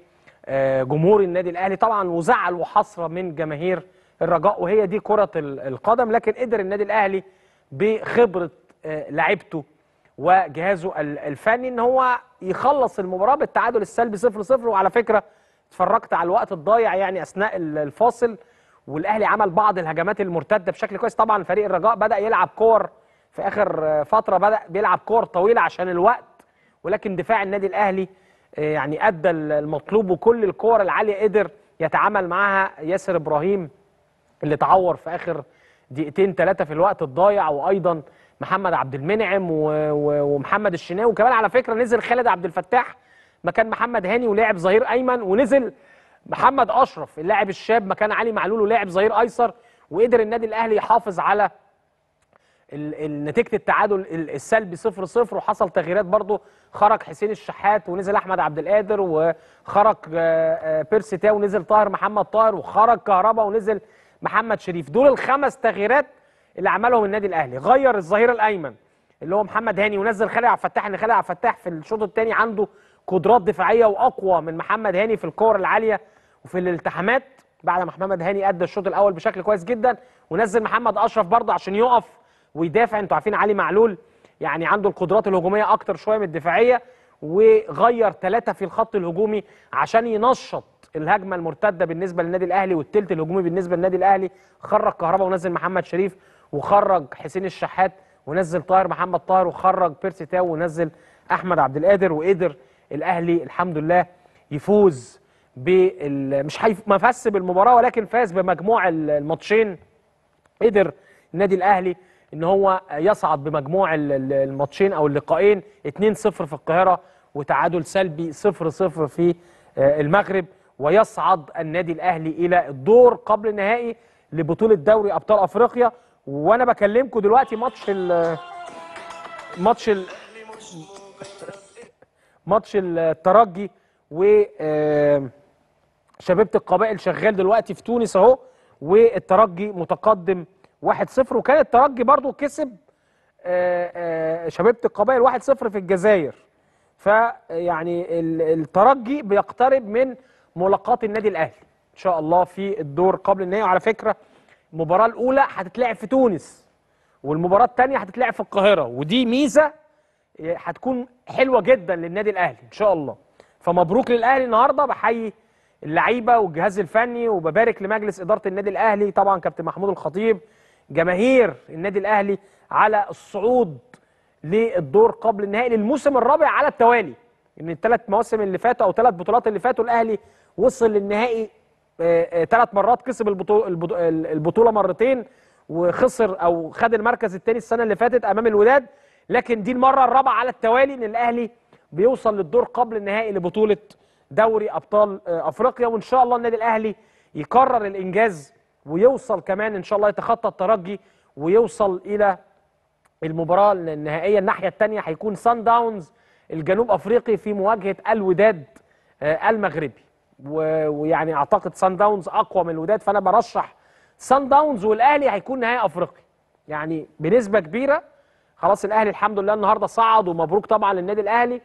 لجمهور النادي الاهلي طبعا وزعل وحسره من جماهير الرجاء وهي دي كره ال- القدم لكن قدر النادي الاهلي بخبره آه، لعيبته وجهازه ال- الفني ان هو يخلص المباراه بالتعادل السلبي 0 0 وعلى فكره اتفرجت على الوقت الضايع يعني اثناء ال- الفاصل والاهلي عمل بعض الهجمات المرتده بشكل كويس طبعا فريق الرجاء بدا يلعب كور في اخر آه، فتره بدا بيلعب كور طويله عشان الوقت ولكن دفاع النادي الاهلي آه، يعني ادى المطلوب وكل الكور العاليه قدر يتعامل معاها ياسر ابراهيم اللي تعور في اخر دقيقتين ثلاثه في الوقت الضايع وايضا محمد عبد المنعم و... و... ومحمد الشناوي وكمان على فكره نزل خالد عبد الفتاح مكان محمد هاني ولعب ظهير ايمن ونزل محمد اشرف اللاعب الشاب مكان علي معلول ولعب ظهير ايسر وقدر النادي الاهلي يحافظ على ال- ال- نتيجه التعادل ال- السلبي 0 0 وحصل تغييرات برضو خرج حسين الشحات ونزل احمد عبد القادر وخرج آه، آه، بيرسي تاو ونزل طاهر محمد طاهر وخرج كهربا ونزل محمد شريف دول الخمس تغييرات اللي عملهم النادي الاهلي غير الظهير الايمن اللي هو محمد هاني ونزل خالد عبد الفتاح ان خالد عبد الفتاح في الشوط الثاني عنده قدرات دفاعيه واقوى من محمد هاني في الكور العاليه وفي الالتحامات بعد ما محمد هاني ادى الشوط الاول بشكل كويس جدا ونزل محمد اشرف برضه عشان يقف ويدافع انتوا عارفين علي معلول يعني عنده القدرات الهجوميه اكتر شويه من الدفاعيه وغير ثلاثه في الخط الهجومي عشان ينشط الهجمه المرتده بالنسبه للنادي الاهلي والثلث الهجومي بالنسبه للنادي الاهلي خرج كهربا ونزل محمد شريف وخرج حسين الشحات ونزل طاهر محمد طاهر وخرج بيرسي تاو ونزل احمد عبد القادر وقدر الاهلي الحمد لله يفوز بال مش حيف... ما فاز بالمباراه ولكن فاز بمجموع الماتشين قدر النادي الاهلي ان هو يصعد بمجموع ال- ال- الماتشين او اللقاءين 2-0 في القاهره وتعادل سلبي 0-0 في آه، المغرب ويصعد النادي الاهلي الى الدور قبل النهائي لبطوله دوري ابطال افريقيا وانا بكلمكم دلوقتي ماتش ال ماتش ال ماتش الترجي و آه، شبيبه القبائل شغال دلوقتي في تونس اهو والترجي متقدم 1-0 وكان الترجي برضو كسب آه، آه، شبيبه القبائل 1-0 في الجزائر فيعني ال- الترجي بيقترب من ملاقات النادي الاهلي ان شاء الله في الدور قبل النهائي وعلى فكره المباراه الاولى هتتلعب في تونس والمباراه الثانيه هتتلعب في القاهره ودي ميزه هتكون حلوه جدا للنادي الاهلي ان شاء الله فمبروك للاهلي النهارده بحيي اللعيبه والجهاز الفني وببارك لمجلس اداره النادي الاهلي طبعا كابتن محمود الخطيب جماهير النادي الاهلي على الصعود للدور قبل النهائي للموسم الرابع على التوالي ان الثلاث مواسم اللي فاتوا او ثلاث بطولات اللي فاتوا الاهلي وصل للنهائي ثلاث مرات كسب البطو- البطو- البطوله مرتين وخسر او خد المركز الثاني السنه اللي فاتت امام الوداد لكن دي المره الرابعه على التوالي ان الاهلي بيوصل للدور قبل النهائي لبطوله دوري ابطال آه، افريقيا وان شاء الله النادي الاهلي يكرر الانجاز ويوصل كمان ان شاء الله يتخطى الترجي ويوصل الى المباراه النهائيه الناحيه الثانيه هيكون سان داونز الجنوب افريقي في مواجهه الوداد آه، المغربي و- ويعني اعتقد سان داونز اقوى من الوداد فانا برشح سان داونز والاهلي هيكون نهائي افريقي يعني بنسبه كبيره خلاص الاهلي الحمد لله النهارده صعد ومبروك طبعا للنادي الاهلي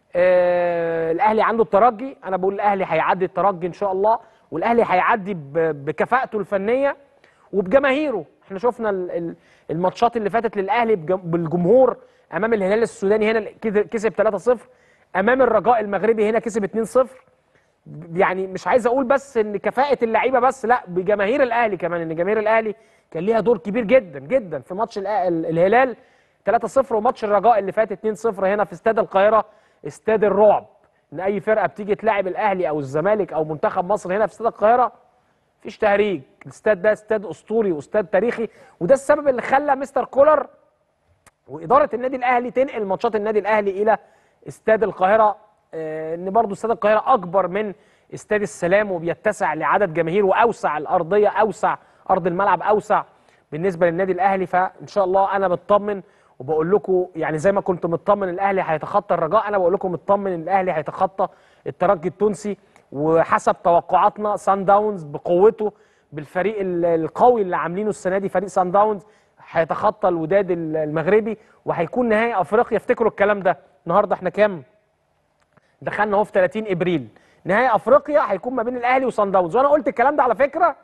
آه الاهلي عنده الترجي انا بقول الاهلي هيعدي الترجي ان شاء الله والاهلي هيعدي ب- بكفاءته الفنيه وبجماهيره احنا شفنا ال- ال- الماتشات اللي فاتت للاهلي بجم- بالجمهور امام الهلال السوداني هنا كد- كسب 3-0 امام الرجاء المغربي هنا كسب 2-0 يعني مش عايز اقول بس ان كفاءه اللعيبه بس لا بجماهير الاهلي كمان ان جماهير الاهلي كان ليها دور كبير جدا جدا في ماتش الأ- ال- الهلال 3-0 وماتش الرجاء اللي فات 2-0 هنا في استاد القاهره استاد الرعب ان اي فرقه بتيجي تلاعب الاهلي او الزمالك او منتخب مصر هنا في استاد القاهره مفيش تهريج الاستاد ده استاد اسطوري واستاد تاريخي وده السبب اللي خلى مستر كولر واداره النادي الاهلي تنقل ماتشات النادي الاهلي الى استاد القاهره آه، ان برضو استاد القاهره اكبر من استاد السلام وبيتسع لعدد جماهير واوسع الارضيه اوسع ارض الملعب اوسع بالنسبه للنادي الاهلي فان شاء الله انا مطمن وبقول لكم يعني زي ما كنت مطمن الاهلي هيتخطى الرجاء انا بقول لكم مطمن ان الاهلي هيتخطى الترجي التونسي وحسب توقعاتنا سان داونز بقوته بالفريق ال- القوي اللي عاملينه السنه دي فريق سان داونز هيتخطى الوداد ال- المغربي وهيكون نهائي افريقيا افتكروا الكلام ده النهارده احنا كام دخلنا اهو في 30 ابريل نهائي افريقيا هيكون ما بين الاهلي وصن داونز وانا قلت الكلام ده على فكره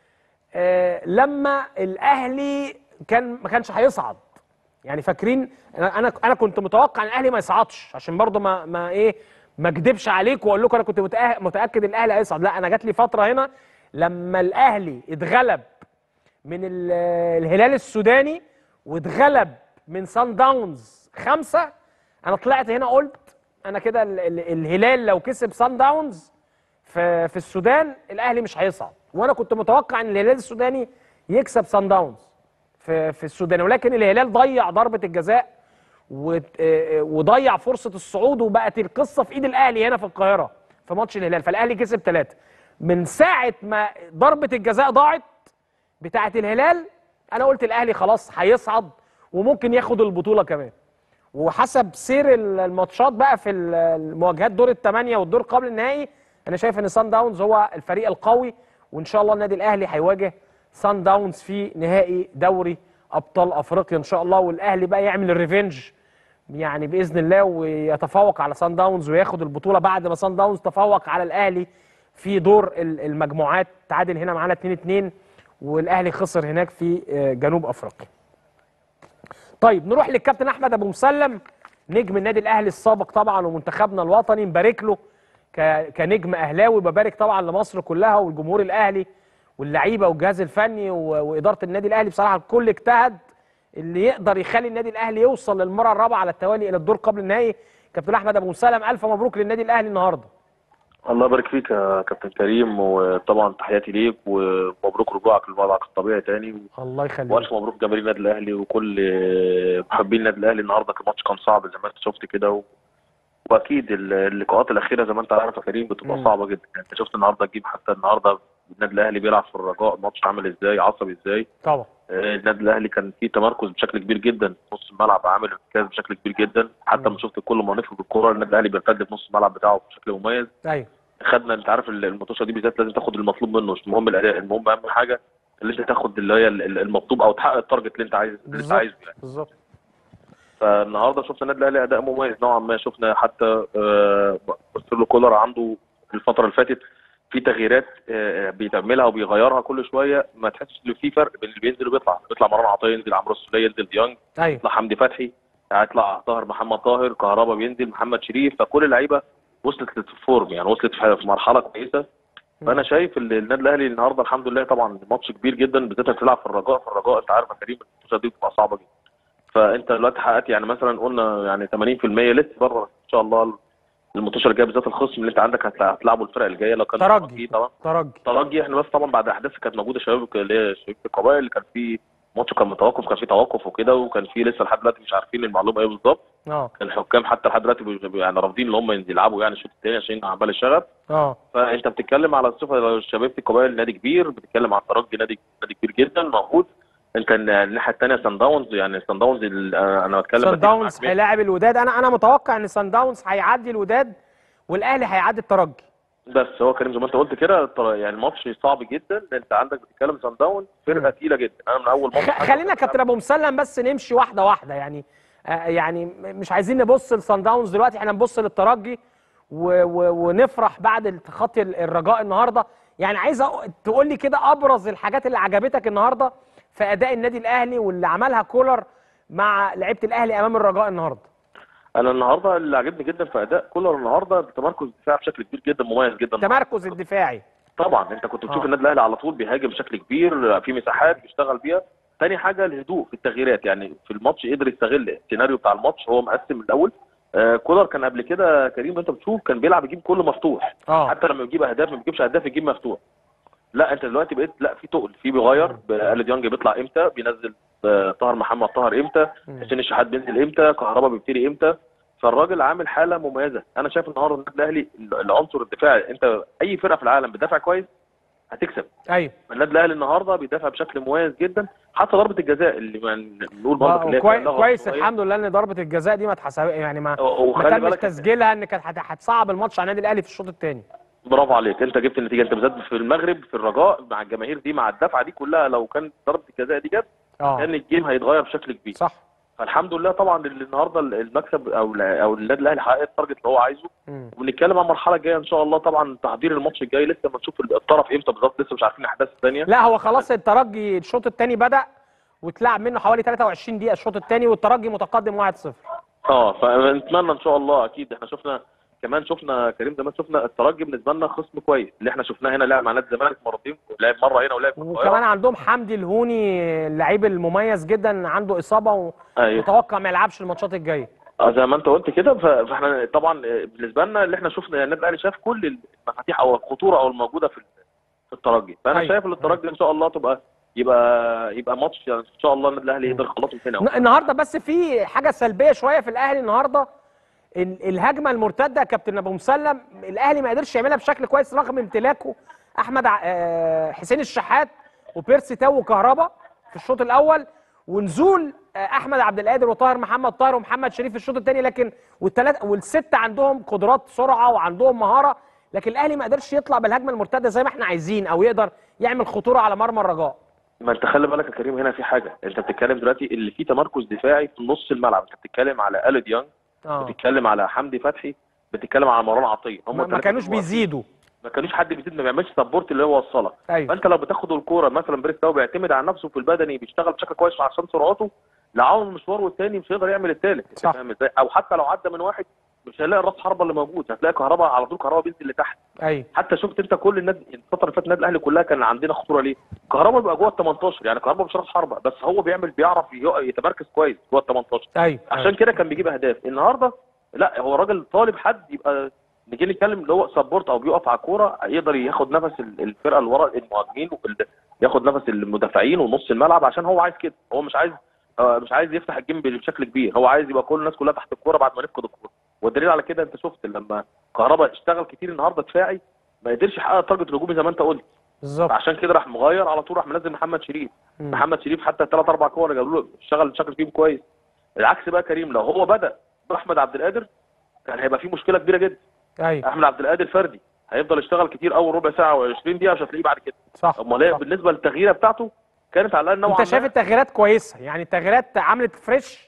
آه لما الاهلي كان ما كانش هيصعد يعني فاكرين انا انا انا كنت متوقع ان الاهلي ما يصعدش عشان برضه ما ما ايه ما اكدبش عليك واقول لكم انا كنت متأه- متاكد ان الاهلي هيصعد لا انا جات لي فتره هنا لما الاهلي اتغلب من ال- الهلال السوداني واتغلب من سان داونز خمسة انا طلعت هنا قلت انا كده ال- ال- الهلال لو كسب سان داونز في في السودان الاهلي مش هيصعد وانا كنت متوقع ان الهلال السوداني يكسب سان داونز في في السودان ولكن الهلال ضيع ضربه الجزاء وت- آه، وضيع فرصه الصعود وبقت القصه في ايد الاهلي هنا في القاهره في ماتش الهلال فالاهلي كسب ثلاثه من ساعه ما ضربه الجزاء ضاعت بتاعه الهلال انا قلت الاهلي خلاص هيصعد وممكن ياخد البطوله كمان وحسب سير الماتشات بقى في المواجهات دور الثمانيه والدور قبل النهائي انا شايف ان سان داونز هو الفريق القوي وان شاء الله النادي الاهلي هيواجه سان داونز في نهائي دوري ابطال افريقيا ان شاء الله والاهلي بقى يعمل الريفنج يعني باذن الله ويتفوق على سان داونز وياخد البطوله بعد ما سان داونز تفوق على الاهلي في دور ال- المجموعات تعادل هنا معانا 2 2 والاهلي خسر هناك في آه، جنوب افريقيا طيب نروح للكابتن احمد ابو مسلم نجم النادي الاهلي السابق طبعا ومنتخبنا الوطني نبارك له ك- كنجم اهلاوي ببارك طبعا لمصر كلها والجمهور الاهلي واللعيبه والجهاز الفني و- واداره النادي الاهلي بصراحه الكل اجتهد اللي يقدر يخلي النادي الاهلي يوصل للمره الرابعه على التوالي الى الدور قبل النهائي كابتن احمد ابو مسلم الف مبروك للنادي الاهلي النهارده الله يبارك فيك يا كابتن كريم وطبعا تحياتي ليك ومبروك رجوعك لوضعك الطبيعي تاني الله يخليك والف مبروك جماهير النادي الاهلي وكل محبين النادي الاهلي النهارده كان الماتش كان صعب زي ما انت شفت كده و... واكيد ال- اللقاءات الاخيره زي ما انت عارف يا كريم بتبقى مم. صعبه جدا يعني انت شفت النهارده تجيب حتى النهارده النادي الاهلي بيلعب في الرجاء الماتش عامل ازاي عصبي ازاي طبعا آه، النادي الاهلي كان فيه تمركز بشكل كبير جدا في نص الملعب عامل ارتكاز بشكل كبير جدا حتى مم. لما شفت كل ما نفرض الكوره النادي الاهلي بيرتد في نص الملعب بتاعه بشكل مميز ايوه خدنا انت عارف المطوشه دي بالذات لازم تاخد المطلوب منه مش مهم الاداء المهم اهم حاجه اللي انت تاخد اللي هي ال- ال- المطلوب او تحقق التارجت اللي انت عايز اللي انت بالظبط عايزه يعني بالظبط فالنهارده شفنا النادي الاهلي اداء مميز نوعا ما شفنا حتى آه، مارسيلو كولر عنده الفتره اللي فاتت في تغييرات آه، بيتعملها وبيغيرها كل شويه ما تحسش ان في فرق بين اللي بينزل وبيطلع بيطلع مروان عطيه ينزل عمرو السوليه ينزل ديانج ايوه يطلع حمدي فتحي هيطلع طاهر محمد طاهر كهربا بينزل محمد شريف فكل اللعيبه وصلت للفورم يعني وصلت في في مرحله كويسه فانا شايف ان النادي الاهلي النهارده الحمد لله طبعا ماتش كبير جدا بالذات بتلعب في الرجاء في الرجاء انت عارف يا كريم الماتشات دي بتبقى صعبه جدا فانت دلوقتي حققت يعني مثلا قلنا يعني 80% لسه بره ان شاء الله الماتشات الجايه بالذات الخصم اللي انت عندك هتلع- هتلعبوا الفرق الجايه لو كان ترجي طبعا ترجي ترجي احنا بس طبعا بعد احداث كانت موجوده شباب اللي هي شباب القبائل اللي كان في ماتش كان متوقف كان في توقف وكده وكان في لسه لحد دلوقتي مش عارفين المعلومه ايه بالظبط اه الحكام حتى لحد دلوقتي بي- بي- يعني رافضين ان هم يلعبوا يعني الشوط الثاني عشان عمال الشغب اه فانت بتتكلم على صفه شباب القبائل نادي كبير بتتكلم عن ترجي نادي نادي كبير جدا موجود انت الناحيه الثانيه سان داونز يعني سان داونز ال- انا بتكلم سان بتكلم معاك داونز مين؟ هيلاعب الوداد انا انا متوقع ان سان داونز هيعدي الوداد والاهلي هيعدي الترجي بس هو كريم زي ما انت قلت كده التر- يعني ماتش صعب جدا لان انت عندك بتتكلم سان داونز فرقه تقيله جدا انا من اول ماتش خ- خلينا كابتن ابو مسلم بس نمشي واحده واحده يعني آه يعني م- مش عايزين نبص لسان داونز دلوقتي احنا نبص للترجي و و ونفرح بعد تخطي ال- الرجاء النهارده يعني عايز أق- تقول لي كده ابرز الحاجات اللي عجبتك النهارده في اداء النادي الاهلي واللي عملها كولر مع لعيبه الاهلي امام الرجاء النهارده انا النهارده اللي عجبني جدا في اداء كولر النهارده تمركز الدفاع بشكل كبير جدا مميز جدا التمركز الدفاعي طبعا انت كنت بتشوف آه. النادي الاهلي على طول بيهاجم بشكل كبير في مساحات بيشتغل بيها تاني حاجه الهدوء في التغييرات يعني في الماتش قدر يستغل السيناريو بتاع الماتش هو مقسم من الاول آه كولر كان قبل كده كريم انت بتشوف كان بيلعب يجيب كله مفتوح اه حتى لما بيجيب اهداف ما بيجيبش اهداف يجيب مفتوح لا انت دلوقتي بقيت لا في تقل في بيغير ال ديانج بيطلع امتى بينزل آه، طاهر محمد طاهر امتى مم. حسين الشحات بينزل امتى كهربا بيبتدي امتى فالراجل عامل حاله مميزه انا شايف النهارده النادي الاهلي العنصر الدفاعي انت اي فرقه في العالم بتدافع كويس هتكسب ايوه النادي الاهلي النهارده بيدافع بشكل مميز جدا حتى ضربه الجزاء اللي ما نقول برضه اللي هي كويس كان لها كويس شوية. الحمد لله ان ضربه الجزاء دي ما اتحسب يعني ما ما وخلي تمش بالك تسجيلها ان كانت هت- هتصعب الماتش على النادي الاهلي في الشوط الثاني برافو عليك انت جبت النتيجه انت بالذات في المغرب في الرجاء مع الجماهير دي مع الدفعه دي كلها لو كان ضربه الجزاء دي جت اه كان الجيم هيتغير بشكل كبير صح فالحمد لله طبعا اللي النهارده المكسب او او النادي الاهلي حقق التارجت اللي هو عايزه مم. وبنتكلم عن المرحله الجايه ان شاء الله طبعا تحضير الماتش الجاي لسه ما نشوف الطرف امتى بالظبط لسه مش عارفين الاحداث الثانيه لا هو خلاص الترجي الشوط الثاني بدا واتلعب منه حوالي 23 دقيقه الشوط الثاني والترجي متقدم 1-0 اه فنتمنى ان شاء الله اكيد احنا شفنا كمان شفنا كريم زمان شفنا الترجي بالنسبه لنا خصم كويس اللي احنا شفناه هنا لعب مع نادي الزمالك مرتين لعب مره هنا ولعب في وكمان القاهره عندهم حمدي الهوني اللعيب المميز جدا عنده اصابه ايوه ومتوقع ما يلعبش الماتشات الجايه اه زي ما انت قلت كده ف- فاحنا طبعا بالنسبه لنا اللي احنا شفنا النادي الاهلي شاف كل المفاتيح او الخطوره او الموجوده في في الترجي فانا أيوة. شايف ان الترجي ان شاء الله تبقى يبقى يبقى ماتش يعني ان شاء الله النادي الاهلي يقدر يخلصه تاني أو ن- النهارده بس في حاجه سلبيه شويه في الاهلي النهارده ال- الهجمه المرتده يا كابتن ابو مسلم الاهلي ما قدرش يعملها بشكل كويس رغم امتلاكه احمد ع- آه، حسين الشحات وبيرسي تاو وكهربا في الشوط الاول ونزول آه، احمد عبد القادر وطاهر محمد طاهر ومحمد شريف في الشوط الثاني لكن والثلاث والسته عندهم قدرات سرعه وعندهم مهاره لكن الاهلي ما قدرش يطلع بالهجمه المرتده زي ما احنا عايزين او يقدر يعمل خطوره على مرمى الرجاء ما انت خلي بالك يا كريم هنا في حاجه انت بتتكلم دلوقتي اللي فيه تمركز دفاعي في نص الملعب انت بتتكلم على الي ديانج اه بتتكلم على حمدي فتحي بتتكلم على مروان عطيه هم ما ما التلاتة كانوش دول واقفين. بيزيدوا ما كانوش حد بيزيد ما بيعملش سبورت اللي هو وصلك ايوه فانت لو بتاخد الكوره مثلا بريس تاو بيعتمد على نفسه في البدني بيشتغل بشكل كويس عشان سرعته لو عمل مشوار والتاني مش هيقدر يعمل التالت انت صح. فاهم ازاي او حتى لو عدى من واحد مش هيلاقي الراس حربه اللي موجود هتلاقي كهربا على طول كهربا بينزل لتحت ايوه حتى شفت انت كل النادي الفتره اللي فاتت النادي الاهلي كلها كان عندنا خطوره ليه؟ كهربا بيبقى جوه ال 18 يعني كهربا مش راس حربه بس هو بيعمل بيعرف يق- يتمركز كويس جوه ال 18 ايوه عشان كده كان بيجيب اهداف النهارده لا هو راجل طالب حد يبقى نيجي نتكلم اللي هو سبورت او بيقف على الكوره يقدر ياخد نفس ال- الفرقه اللي ورا المهاجمين وال- ياخد نفس المدافعين ونص الملعب عشان هو عايز كده هو مش عايز آه، مش عايز يفتح الجيم بشكل كبير هو عايز يبقى كل الناس كلها تحت الكوره بعد ما نفقد الكوره والدليل على كده انت شفت لما كهربا اشتغل كتير النهارده دفاعي ما قدرش يحقق التارجت الهجومي زي ما انت قلت بالظبط عشان كده راح مغير على طول راح منزل محمد شريف مم. محمد شريف حتى ثلاث اربع كور جابوا له اشتغل بشكل فيهم كويس العكس بقى كريم لو هو بدا باحمد عبد القادر كان هيبقى في مشكله كبيره جدا ايوه احمد عبد القادر فردي هيفضل يشتغل كتير اول ربع ساعه و20 دقيقه مش هتلاقيه بعد كده صح امال هي صح. بالنسبه للتغييره بتاعته كانت على الاقل نوعا انت شايف ما التغييرات كويسه يعني التغييرات عملت فريش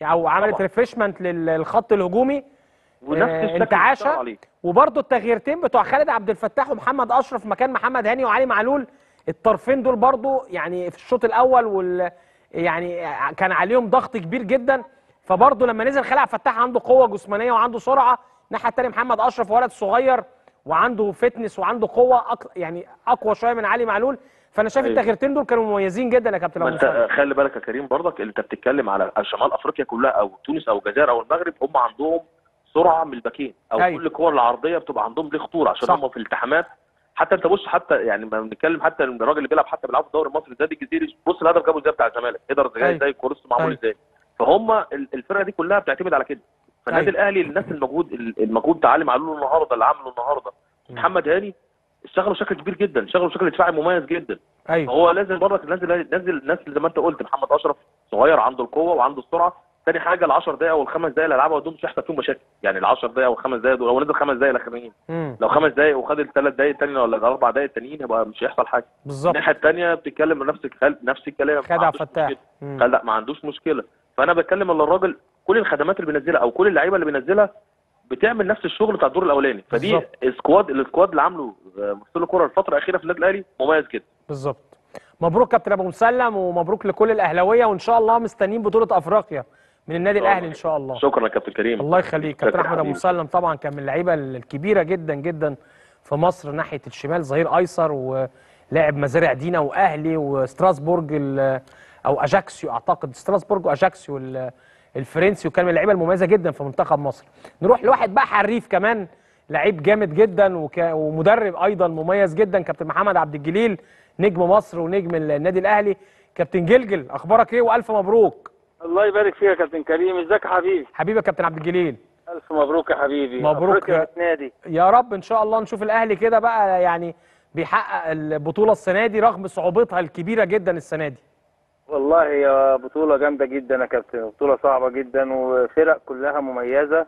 او عملت طبعا. ريفريشمنت للخط الهجومي ونفس آه، الشكل اللي انتعاشة. اشتغل عليه وبرضه التغييرتين بتوع خالد عبد الفتاح ومحمد اشرف مكان محمد هاني وعلي معلول الطرفين دول برضه يعني في الشوط الاول وال يعني كان عليهم ضغط كبير جدا فبرضه لما نزل خالد عبد الفتاح عنده قوه جسمانيه وعنده سرعه الناحيه الثانيه محمد اشرف ولد صغير وعنده فتنس وعنده قوه أق... يعني اقوى شويه من علي معلول فانا شايف أيوة. التغييرتين دول كانوا مميزين جدا يا كابتن ما ابو انت مسلم خلي بالك يا كريم برضك انت بتتكلم على شمال افريقيا كلها او تونس او الجزائر او المغرب هم عندهم سرعه من الباكين او أيوة. كل الكور العرضيه بتبقى عندهم ليه خطوره عشان صح. هم في الالتحامات حتى انت بص حتى يعني ما بنتكلم حتى الراجل اللي بيلعب حتى بيلعب في الدوري المصري زاد الجزيري بص الهدف جابه ازاي بتاع الزمالك قدر ازاي أيوة. ازاي الكورس معمول أيوة. ازاي فهم ال- الفرقه دي كلها بتعتمد على كده فالنادي أيوة. الاهلي الناس المجهود المجهود بتاع علي معلول النهارده اللي عمله النهارده محمد هاني اشتغلوا بشكل كبير جدا اشتغلوا بشكل دفاعي مميز جدا ايوه هو لازم برضك نزل نزل نزل زي ما انت قلت محمد اشرف صغير عنده القوه وعنده السرعه تاني حاجه ال 10 دقائق او الخمس دقائق اللي لعبها دول مش هيحصل فيهم مشاكل يعني ال 10 دقائق او الخمس دقائق دول لو نزل خمس دقائق الاخرانيين امم لو خمس دقائق وخد الثلاث دقائق التانيين ولا الاربع دقائق التانيين يبقى مش هيحصل حاجه بالظبط الناحيه الثانيه بتتكلم نفس الكلام نفس الكلام ما خالد عبد عندوش الفتاح مشكلة. مم. قال لا ما عندوش مشكله فانا بتكلم ان الراجل كل الخدمات اللي بينزلها او كل اللعيبه اللي بينزلها بتعمل نفس الشغل بتاع الدور الاولاني فدي بالظبط. سكواد السكواد اللي عامله آه، مرسل الكره الفتره الاخيره في النادي الاهلي مميز جدا بالظبط مبروك كابتن ابو مسلم ومبروك لكل الاهلاويه وان شاء الله مستنيين بطوله افريقيا من النادي إن شاء الاهلي الله. ان شاء الله شكرا يا كابتن كريم الله يخليك كابتن شكرا احمد ابو حبيبي. مسلم طبعا كان من اللعيبه الكبيره جدا جدا في مصر ناحيه الشمال ظهير ايسر ولاعب مزارع دينا واهلي وستراسبورج ال- او اجاكسيو اعتقد ستراسبورج واجاكسيو ال- الفرنسي وكان من اللعيبه المميزه جدا في منتخب مصر نروح لواحد بقى حريف كمان لعيب جامد جدا وك... ومدرب ايضا مميز جدا كابتن محمد عبد الجليل نجم مصر ونجم النادي الاهلي كابتن جلجل اخبارك ايه والف مبروك الله يبارك فيك يا كابتن كريم ازيك يا حبيبي حبيبي يا كابتن عبد الجليل الف مبروك يا حبيبي مبروك. أفريقيا بتنادي يا رب ان شاء الله نشوف الاهلي كده بقى يعني بيحقق البطوله السنه دي رغم صعوبتها الكبيره جدا السنه دي والله هي بطولة جامدة جدا يا كابتن بطولة صعبة جدا وفرق كلها مميزة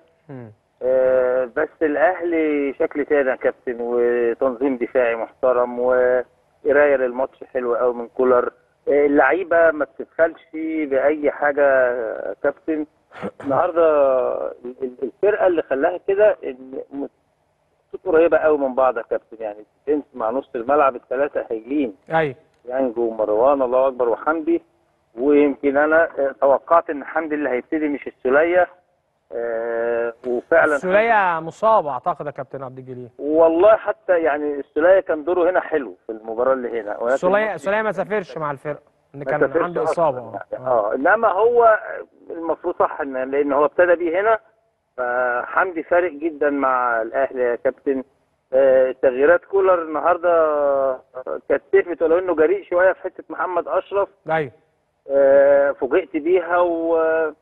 آه، بس الأهلي شكل تاني يا كابتن وتنظيم دفاعي محترم وقراية للماتش حلو قوي من كولر آه، اللعيبة ما بتبخلش بأي حاجة يا كابتن النهارده ال- ال- الفرقة اللي خلاها كده إن م- قريبة قوي من بعض يا كابتن يعني تنس مع نص الملعب الثلاثة هايلين ايوه يانجو ومروان الله اكبر وحمدي ويمكن انا آه، توقعت ان حمدي اللي هيبتدي مش السوليه آه، وفعلا السوليه مصاب اعتقد يا كابتن عبد الجليل والله حتى يعني السوليه كان دوره هنا حلو في المباراه اللي هنا ولكن السوليه السوليه ما سافرش مع الفرقه ان ما كان سافرش عنده أصلاً. اصابه يعني. اه انما هو المفروض صح ان لان هو ابتدى بيه هنا فحمدي فارق جدا مع الاهلي يا كابتن آه، تغييرات كولر النهارده آه، كتفت ولو انه جريء شويه في حته محمد اشرف ايوه آه، فوجئت بيها و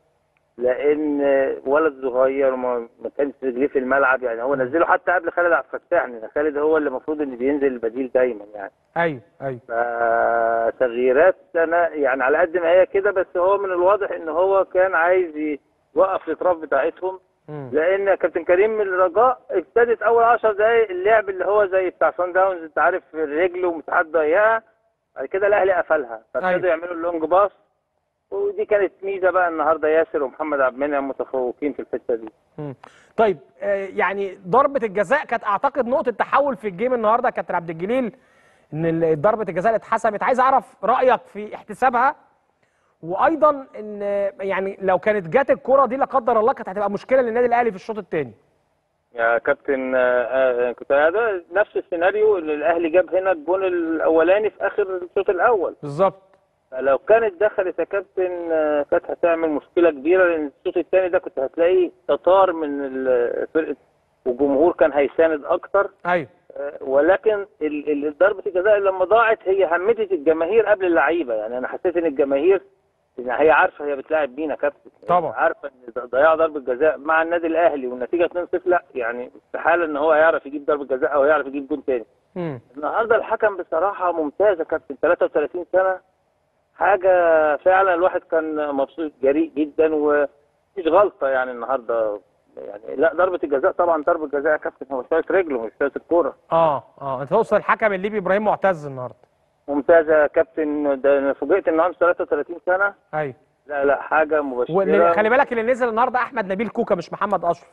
لان ولد صغير وما ما كانش رجليه في الملعب يعني هو نزله حتى قبل خالد عبد الفتاح يعني خالد هو اللي المفروض ان بينزل البديل دايما يعني ايوه ايوه فتغييرات انا يعني على قد ما هي كده بس هو من الواضح ان هو كان عايز يوقف الاطراف بتاعتهم مم. لان يا كابتن كريم الرجاء ابتدت اول 10 دقائق اللعب اللي هو زي بتاع سان داونز انت عارف الرجل ومساحات ضيقه بعد كده الاهلي قفلها فابتدوا أيوة. يعملوا اللونج باص ودي كانت ميزه بقى النهارده ياسر ومحمد عبد المنعم متفوقين في الحته دي مم. طيب آه، يعني ضربه الجزاء كانت اعتقد نقطه تحول في الجيم النهارده يا كابتن عبد الجليل ان ال- ضربه الجزاء اللي اتحسبت عايز اعرف رايك في احتسابها وايضا ان يعني لو كانت جت الكره دي لا قدر الله كانت هتبقى مشكله للنادي الاهلي في الشوط الثاني يا كابتن آه، آه، كنت هذا نفس السيناريو اللي الاهلي جاب هنا الجون الاولاني في اخر الشوط الاول بالظبط لو كانت دخلت يا كابتن آه، كانت هتعمل مشكله كبيره لان الشوط الثاني ده كنت هتلاقي تتار من الفرقه والجمهور كان هيساند اكتر ايوه آه، ولكن ال- ال- ضربه الجزاء لما ضاعت هي همتت الجماهير قبل اللعيبه يعني انا حسيت ان الجماهير إن هي عارفه هي بتلاعب مين يا كابتن طبعا. عارفه ان ضياع ضربه جزاء مع النادي الاهلي والنتيجه 2-0 لا يعني استحاله ان هو يعرف يجيب ضربه جزاء او يعرف يجيب جون تاني مم. النهارده الحكم بصراحه ممتاز يا كابتن 33 سنه حاجه فعلا الواحد كان مبسوط جريء جدا ومش غلطه يعني النهارده يعني لا ضربه الجزاء طبعا ضربه جزاء يا كابتن هو شايط رجله مش شايط الكوره اه اه انت توصل الحكم الليبي ابراهيم معتز النهارده ممتازه يا كابتن ده انا فوجئت ان عنده 33 سنه ايوه لا لا حاجه مبشره واللي- خلي بالك اللي نزل النهارده احمد نبيل كوكا مش محمد اشرف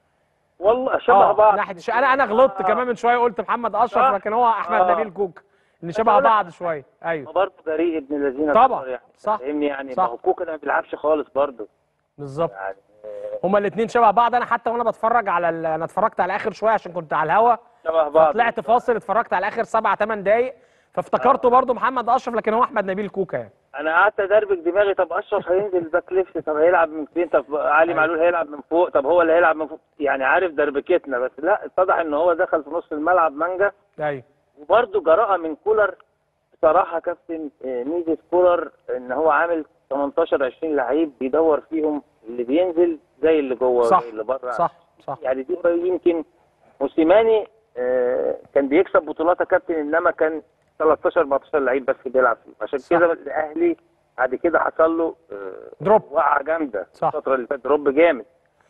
والله شبه اه بعض ناحيه ش... انا انا غلطت آه. كمان من شويه قلت محمد اشرف صح. لكن هو احمد آه. نبيل كوكا اللي بس شبه أقول لك- بعض شويه ايوه برضه جريء ابن الذين طبعا. يعني صح. فاهمني يعني صح. ما هو كوكا ده ما بيلعبش خالص برضه بالظبط يعني آه، هما الاثنين شبه بعض انا حتى وانا بتفرج على ال... انا اتفرجت على اخر شويه عشان كنت على الهوا شبه بعض طلعت فاصل اتفرجت على اخر سبع ثمان دقايق فافتكرته برضو محمد اشرف لكن هو احمد نبيل كوكا يعني انا قعدت ادربك دماغي طب اشرف هينزل باك ليفت طب هيلعب من فين طب علي معلول هيلعب من فوق طب هو اللي هيلعب من فوق يعني عارف دربكتنا بس لا اتضح ان هو دخل في نص الملعب مانجا ايوه وبرده جراءه من كولر بصراحه كابتن آه، ميزه كولر ان هو عامل 18 20 لعيب بيدور فيهم اللي بينزل زي اللي جوه صح زي اللي بره صح صح يعني دي قريب يمكن موسيماني آه، كان بيكسب بطولات يا كابتن انما كان 13 14 لعيب بس بيلعب فيه عشان صح. كده الاهلي بعد كده حصل له آه، دروب وقعه جامده صح. الفتره اللي فاتت دروب جامد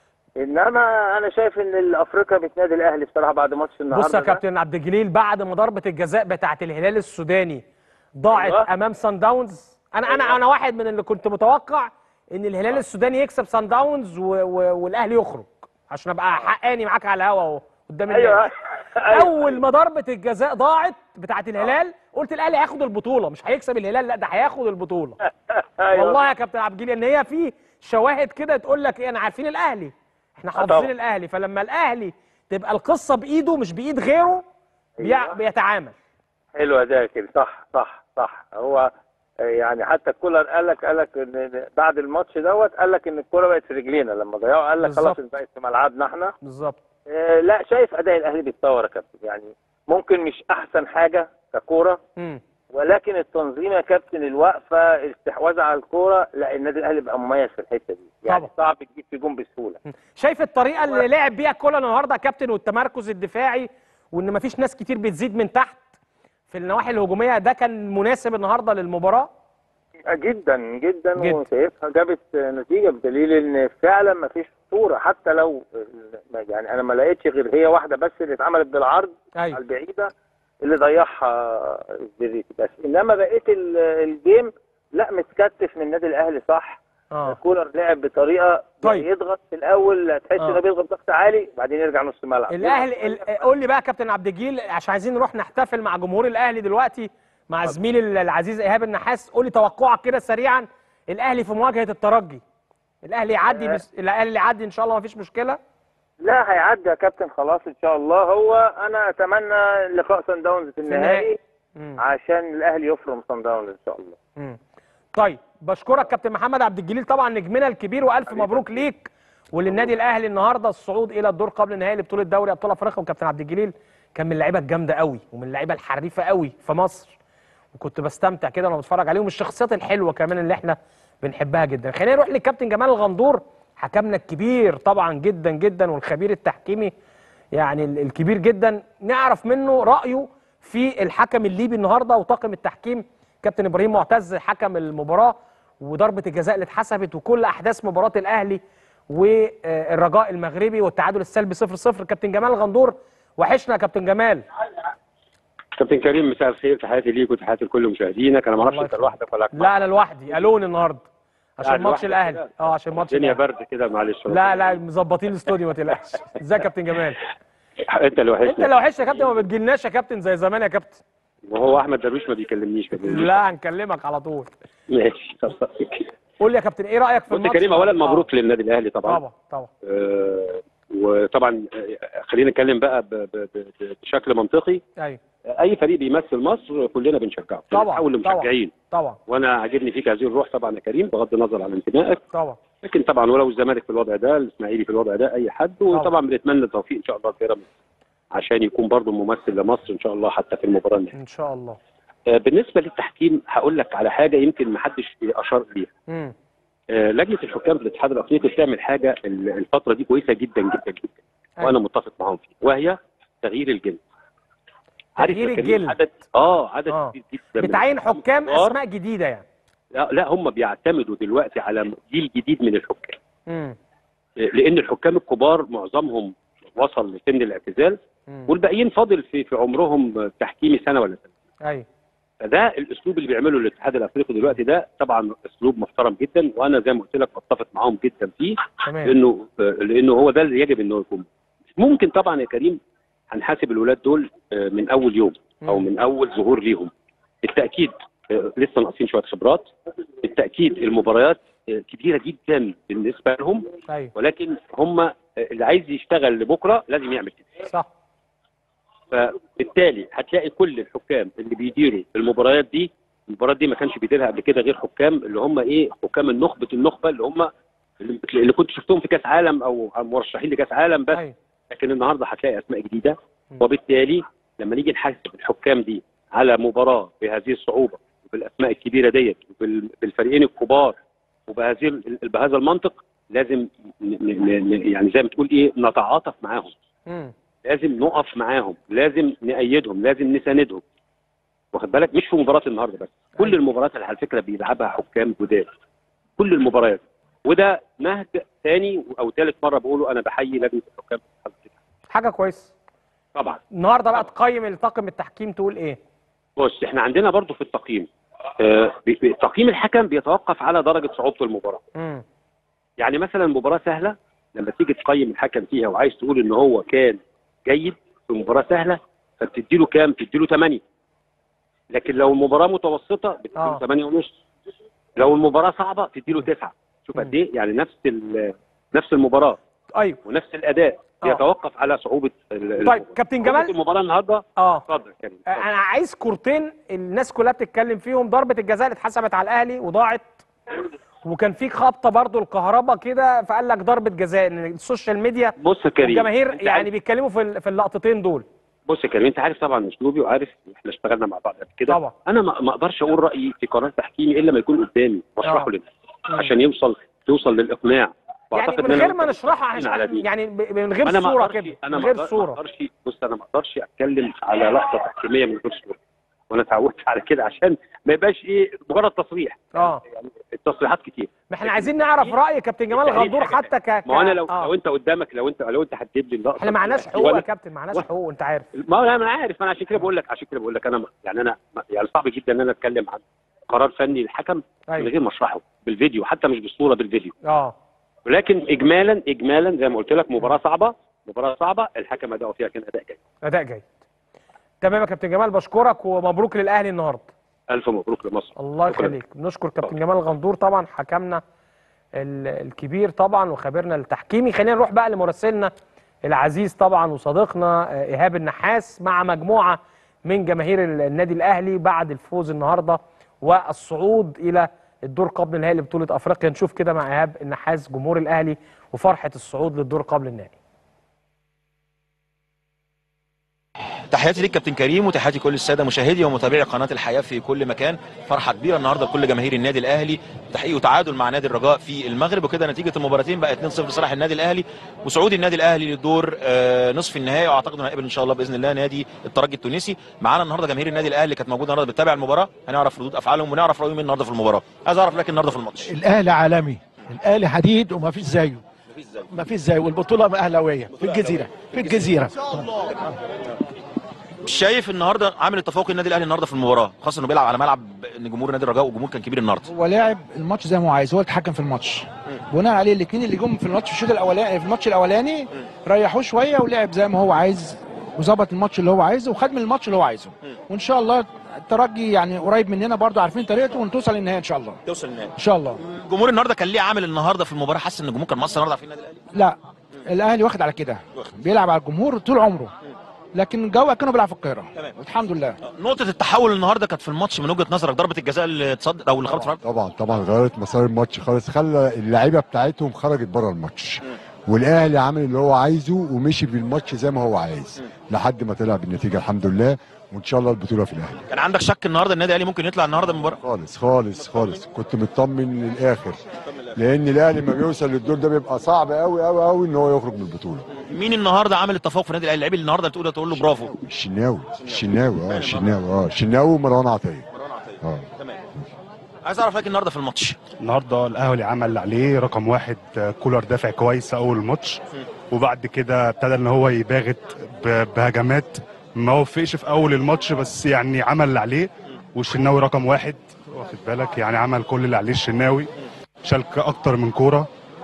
انما انا شايف ان افريقيا بتنادي الاهلي بصراحه بعد ماتش النهارده بص يا ده. كابتن عبد الجليل بعد ما ضربه الجزاء بتاعه الهلال السوداني ضاعت أيوة. امام سان داونز انا انا أيوة. انا واحد من اللي كنت متوقع ان الهلال السوداني يكسب سان داونز و... و... والاهلي يخرج عشان ابقى حقاني معاك على الهوا اهو قدام الناس ايوه أيوة. اول ما ضربه الجزاء ضاعت بتاعه الهلال قلت الاهلي هياخد البطوله مش هيكسب الهلال لا ده هياخد البطوله أيوة. والله يا كابتن عبد الجليل ان هي في شواهد كده تقول لك ايه انا عارفين الاهلي احنا حافظين طبعا. الاهلي فلما الاهلي تبقى القصه بايده مش بايد غيره بيع... أيوة. بيتعامل حلوه ده كده صح صح صح هو آه، يعني حتى كولر قال لك قال لك ان إن بعد الماتش دوت قال لك ان الكوره بقت في رجلينا لما ضيعوا قال لك بالظبط. خلاص بقت في ملعبنا احنا بالظبط آه، لا شايف اداء الاهلي بيتطور يا كابتن يعني ممكن مش احسن حاجه ككوره امم ولكن التنظيم يا كابتن الوقفه الاستحواذ على الكوره لا النادي الاهلي بقى مميز في الحته دي يعني طبعا. صعب تجيب في جون بسهوله شايف الطريقه اللي لعب بيها كولر النهارده يا كابتن والتمركز الدفاعي وان مفيش ناس كتير بتزيد من تحت في النواحي الهجوميه ده كان مناسب النهارده للمباراه جدا جدا جدا. وشايفها جابت نتيجه بدليل ان فعلا ما فيش خطوره حتى لو يعني انا ما لقيتش غير هي واحده بس اللي اتعملت بالعرض على ايوه البعيده اللي ضيعها الزريتي بس انما بقيه ال- الجيم لا متكتف من النادي الاهلي صح اه كولر لعب بطريقه طيب. يضغط في الاول تحس آه. انه بيضغط ضغط عالي بعدين يرجع نص ملعب الاهلي ال- قول لي بقى يا كابتن عبد الجليل عشان عايزين نروح نحتفل مع جمهور الاهلي دلوقتي مع زميلي ال- العزيز ايهاب النحاس قول لي توقعك كده سريعا الاهلي في مواجهه الترجي الاهلي يعدي آه. بس... الاهلي يعدي ان شاء الله مفيش مشكله لا هيعدي يا كابتن خلاص ان شاء الله هو انا اتمنى لقاء سان داونز في النهائي. النهائي مم. عشان الاهلي يفرم سان داونز ان شاء الله مم. طيب بشكرك كابتن محمد عبد الجليل طبعا نجمنا الكبير والف مبروك ليك وللنادي الاهلي النهارده الصعود الى الدور قبل النهائي لبطوله دوري ابطال افريقيا وكابتن عبد الجليل كان من اللعيبه الجامده قوي ومن اللعيبه الحريفه قوي في مصر وكنت بستمتع كده وانا بتفرج عليهم الشخصيات الحلوه كمان اللي احنا بنحبها جدا خلينا نروح للكابتن جمال الغندور حكمنا الكبير طبعا جدا جدا والخبير التحكيمي يعني ال- الكبير جدا نعرف منه رايه في الحكم الليبي النهارده وطاقم التحكيم كابتن ابراهيم معتز حكم المباراه وضربه الجزاء اللي اتحسبت وكل احداث مباراه الاهلي والرجاء المغربي والتعادل السلبي 0-0 كابتن جمال الغندور وحشنا يا كابتن جمال كابتن كريم مساء الخير تحياتي ليك وتحياتي لكل مشاهدينك انا ما اعرفش الله انت يخليك. لوحدك ولا لا انا لوحدي الون النهارده عشان قاعد ماتش لوحدك الاهلي كده؟ اه عشان ماتش الدنيا الاهلي برد كده معلش لا لا مظبطين الاستوديو ما تقلقش ازيك يا كابتن جمال انت اللي وحشني انت لو وحش يا كابتن ما بتجيلناش يا كابتن زي زمان يا كابتن وهو احمد درويش ما بيكلمنيش كده لا هنكلمك على طول ماشي قول لي يا كابتن ايه رايك في بص يا الماتش كريم اولا آه، مبروك للنادي الاهلي طبعا طبعا طبعا آه وطبعا آه، خلينا نتكلم بقى ب- ب- ب- بشكل منطقي ايوه اي فريق بيمثل مصر كلنا بنشجعه طبعا، بنحاول طبعا. مشجعين طبعا وانا عاجبني فيك هذه الروح طبعا يا كريم بغض النظر عن انتمائك طبعا لكن طبعا ولو الزمالك في الوضع ده الاسماعيلي في الوضع ده اي حد وطبعا بنتمنى التوفيق ان شاء الله لبيراميدز عشان يكون برضه ممثل لمصر ان شاء الله حتى في المباراه النهائيه ان شاء الله آه، بالنسبه للتحكيم هقول لك على حاجه يمكن ما حدش اشار ليها امم آه، لجنه الحكام في الاتحاد الافريقي بتعمل حاجه ال- الفتره دي كويسه جدا جدا جدا وانا متفق معاهم فيها وهي تغيير الجنس عارف تغيير يا كريم الجلد. عدد اه عدد آه. كبير جدا من بتعين حكام الكبار. اسماء جديده يعني لا, لا هم بيعتمدوا دلوقتي على جيل جديد من الحكام امم لان الحكام الكبار معظمهم وصل لسن الاعتزال مم. والباقيين فاضل في في عمرهم تحكيمي سنه ولا سنه ايوه فده الاسلوب اللي بيعمله الاتحاد الافريقي دلوقتي ده طبعا اسلوب محترم جدا وانا زي ما قلت لك بتفق معاهم جدا فيه تمام لانه لانه هو ده اللي يجب انه يكون ممكن طبعا يا كريم هنحاسب الولاد دول آه، من اول يوم او مم. من اول ظهور ليهم بالتاكيد آه، لسه ناقصين شويه خبرات بالتاكيد المباريات آه، كبيره جدا بالنسبه لهم ايوه ولكن هم آه، اللي عايز يشتغل لبكره لازم يعمل كده صح فبالتالي هتلاقي كل الحكام اللي بيديروا المباريات دي المباريات دي ما كانش بيديرها قبل كده غير حكام اللي هم ايه حكام النخبه النخبه اللي هم اللي اللي كنت شفتهم في كاس عالم او أو مرشحين لكاس عالم بس ايوه لكن النهارده هتلاقي اسماء جديده مم. وبالتالي لما نيجي نحاسب الحكام دي على مباراه بهذه الصعوبه وبالاسماء الكبيره ديت وبالفريقين الكبار وبهذه ال- بهذا المنطق لازم ن- ن- ن- يعني زي ما تقول ايه نتعاطف معاهم مم. لازم نقف معاهم لازم نأيدهم لازم نساندهم واخد بالك مش في مباراه النهارده بس كل أيوة. المباريات اللي على فكره بيلعبها حكام جداد كل المباريات وده نهج ثاني او ثالث مره بقوله انا بحيي لجنه الحكام في الاتحاد الافريقي. حاجه كويسه طبعا النهارده بقى تقيم الطاقم التحكيم تقول ايه بص احنا عندنا برضو في التقييم آه، بي- بي- تقييم الحكم بيتوقف على درجه صعوبه المباراه مم. يعني مثلا مباراه سهله لما تيجي تقيم الحكم فيها وعايز تقول ان هو كان جيد في مباراه سهله فبتدي له كام؟ بتدي له 8 لكن لو المباراه متوسطه بتدي له آه. 8 ونص لو المباراه صعبه تدي له 9 شوف مم. قد ايه يعني نفس ال- نفس المباراه ايوه ونفس الاداء آه. يتوقف على صعوبه ال- طيب كابتن صعوبة جمال المباراه النهارده اه اتفضل يا كريم انا عايز كورتين الناس كلها بتتكلم فيهم ضربه الجزاء اللي اتحسبت على الاهلي وضاعت وكان في خبطه برضو الكهرباء كده فقال لك ضربه جزاء ان السوشيال ميديا بص يا كريم والجماهير أنت يعني عارف- بيتكلموا في ال- في اللقطتين دول بص يا كريم انت عارف طبعا اسلوبي وعارف احنا اشتغلنا مع بعض قبل كده طبعا. انا ما ما اقدرش اقول رايي في قرار تحكيمي الا ما يكون قدامي واشرحه آه. للناس مم. عشان يوصل توصل للاقناع يعني وأعتقد من إن غير أنا ما وأنت نشرحها متفقين على عشان دي. يعني ب- من غير انا ما صوره أقدرش- كده انا من ما غير أقدر- ما صوره اقدرش بص انا ما اقدرش اتكلم على لقطه تحكيميه من غير صوره وانا اتعودت على كده عشان ما يبقاش ايه مجرد تصريح اه يعني التصريحات كتير ما احنا عايزين نعرف راي كابتن جمال التحقيق غندور حاجة حتى ك ما هو انا لو آه. لو انت قدامك لو انت لو انت هتجيب لي اللقطه احنا معناش دي حقوق يا ولا كابتن معناش ولا- حقوق انت عارف ما هو انا عارف انا عشان كده بقول لك عشان كده بقول لك انا يعني انا يعني صعب جدا ان انا اتكلم عن قرار فني للحكم من ايوه غير ما اشرحه بالفيديو حتى مش بالصوره بالفيديو اه ولكن اجمالا اجمالا زي ما قلت لك مباراه صعبه مباراه صعبه الحكم اداؤه فيها كان اداء جيد اداء جيد تمام يا كابتن جمال بشكرك ومبروك للاهلي النهارده الف مبروك لمصر الله شكراً. يخليك بنشكر كابتن جمال غندور طبعا حكمنا ال- الكبير طبعا وخبيرنا التحكيمي خلينا نروح بقى لمراسلنا العزيز طبعا وصديقنا آه، ايهاب النحاس مع مجموعه من جماهير ال- النادي الاهلي بعد الفوز النهارده والصعود الى الدور قبل النهائي لبطوله افريقيا نشوف كده مع ايهاب النحاس جمهور الاهلي وفرحه الصعود للدور قبل النهائي تحياتي ليك كابتن كريم وتحياتي كل الساده مشاهدي ومتابعي قناه الحياه في كل مكان فرحه كبيره النهارده لكل جماهير النادي الاهلي تحقيق وتعادل مع نادي الرجاء في المغرب وكده نتيجه المباراتين بقى 2-0 لصالح النادي الاهلي وصعود النادي الاهلي للدور آه، نصف النهائي واعتقد انه هيقابل ان شاء الله باذن الله نادي الترجي التونسي معانا النهارده جماهير النادي الاهلي كانت موجوده النهارده بتتابع المباراه هنعرف ردود افعالهم ونعرف رايهم إيه النهارده في المباراه عايز اعرف لكن النهارده في الماتش الاهلي عالمي الاهلي حديد وما فيش زيه مفيش زي. ما فيش زيه والبطوله اهلاويه في الجزيره في الجزيره شايف النهارده عامل التفوق النادي الاهلي النهارده في المباراه خاصه انه بيلعب على ملعب ان جمهور نادي الرجاء والجمهور كان كبير النهارده هو لاعب الماتش زي ما هو عايز هو اللي اتحكم في الماتش بناء عليه الاثنين اللي جم في الماتش في الشوط الاولاني في الماتش الاولاني ريحوه شويه ولعب زي ما هو عايز وظبط الماتش اللي هو عايزه وخد من الماتش اللي هو عايزه وان شاء الله الترجي يعني قريب مننا برضو عارفين طريقته ونتوصل للنهايه ان شاء الله توصل النهائي ان شاء الله الجمهور النهارده كان ليه عامل النهارده في المباراه حاسس ان الجمهور كان مصر النهارده عارفين النادي الاهلي لا الاهلي واخد على كده بيلعب على الجمهور طول عمره لكن الجو كانوا بيلعب في القاهره تمام. والحمد لله نقطة التحول النهارده كانت في الماتش من وجهة نظرك ضربة الجزاء اللي اتصد او اللي خبطت في الأرض؟ طبعا طبعا غيرت مسار الماتش خالص خلى اللعيبه بتاعتهم خرجت بره الماتش والاهلي عامل اللي هو عايزه ومشي بالماتش زي ما هو عايز لحد ما طلع بالنتيجه الحمد لله وان شاء الله البطوله في الاهلي كان عندك شك النهارده النادي الاهلي ممكن يطلع النهارده من المباراة؟ خالص خالص خالص كنت مطمن للاخر لان الاهلي ما بيوصل للدور ده بيبقى صعب قوي قوي قوي ان هو يخرج من البطوله مين النهارده عامل التفوق في النادي الاهلي؟ اللعيب اللي النهارده تقول تقول له برافو الشناوي الشناوي اه الشناوي اه الشناوي ومروان عطيه اه تمام عايز اعرف لك النهارده في الماتش النهارده الاهلي عمل اللي عليه رقم واحد آه، كولر دافع كويس اول الماتش وبعد كده ابتدى ان هو يباغت ب- بهجمات ما وفقش في اول الماتش بس يعني عمل اللي عليه والشناوي رقم واحد واخد بالك يعني عمل كل اللي عليه الشناوي شال اكتر من كوره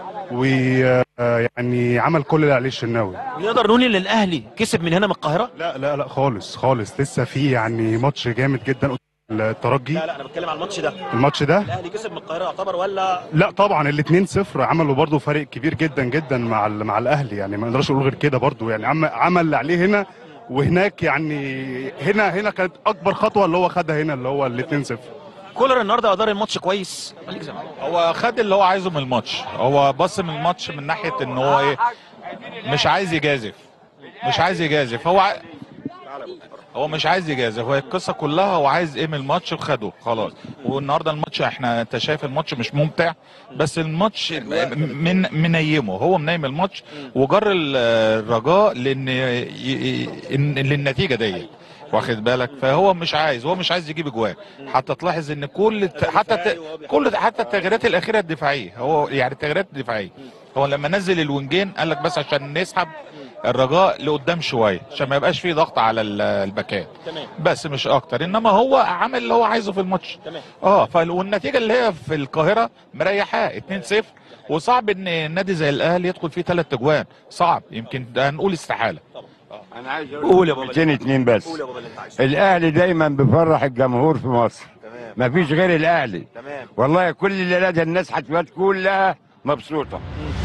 ويعني عمل كل اللي عليه الشناوي نقدر نقول ان الاهلي كسب من هنا من القاهره لا لا لا خالص خالص لسه في يعني ماتش جامد جدا قدام الترجي لا لا انا بتكلم على الماتش ده الماتش ده الاهلي كسب من القاهره يعتبر ولا لا طبعا ال 2 0 عملوا برضو فرق كبير جدا جدا مع ال- مع الاهلي يعني ما نقدرش نقول غير كده برضو يعني عم عمل اللي عليه هنا وهناك يعني هنا هنا كانت اكبر خطوه اللي هو خدها هنا اللي هو ال 2 0 كولر النهارده ادار الماتش كويس خليك زي ما أنت. هو خد اللي هو عايزه من الماتش هو بص من الماتش من ناحيه ان هو ايه مش عايز يجازف مش عايز يجازف هو ع... هو مش عايز يجازف هو القصه كلها هو عايز ايه من الماتش وخده خلاص والنهارده الماتش احنا انت شايف الماتش مش ممتع بس الماتش من منيمه هو منيم الماتش وجر ال- الرجاء لان ي- ي- إن- للنتيجه ديت واخد بالك فهو مش عايز هو مش عايز يجيب اجوان حتى تلاحظ ان كل الت- حتى الت- كل حتى التغييرات الاخيره الدفاعيه هو يعني التغييرات الدفاعيه هو لما نزل الوينجين قال لك بس عشان نسحب الرجاء لقدام شويه عشان ما يبقاش فيه ضغط على ال- الباكات تمام بس مش اكتر انما هو عامل اللي هو عايزه في الماتش تمام اه ف- والنتيجه اللي هي في القاهره مريحاه 2-0 وصعب ان نادي زي الاهلي يدخل فيه ثلاث اجوان صعب يمكن هنقول استحاله انا عايز قول يا بابا. كلمتين اتنين بس قول يا بابا اللي انت عايزه الاهلي دايما بيفرح الجمهور في مصر تمام مفيش غير الاهلي تمام والله كل الليله ده الناس هتبات كلها مبسوطه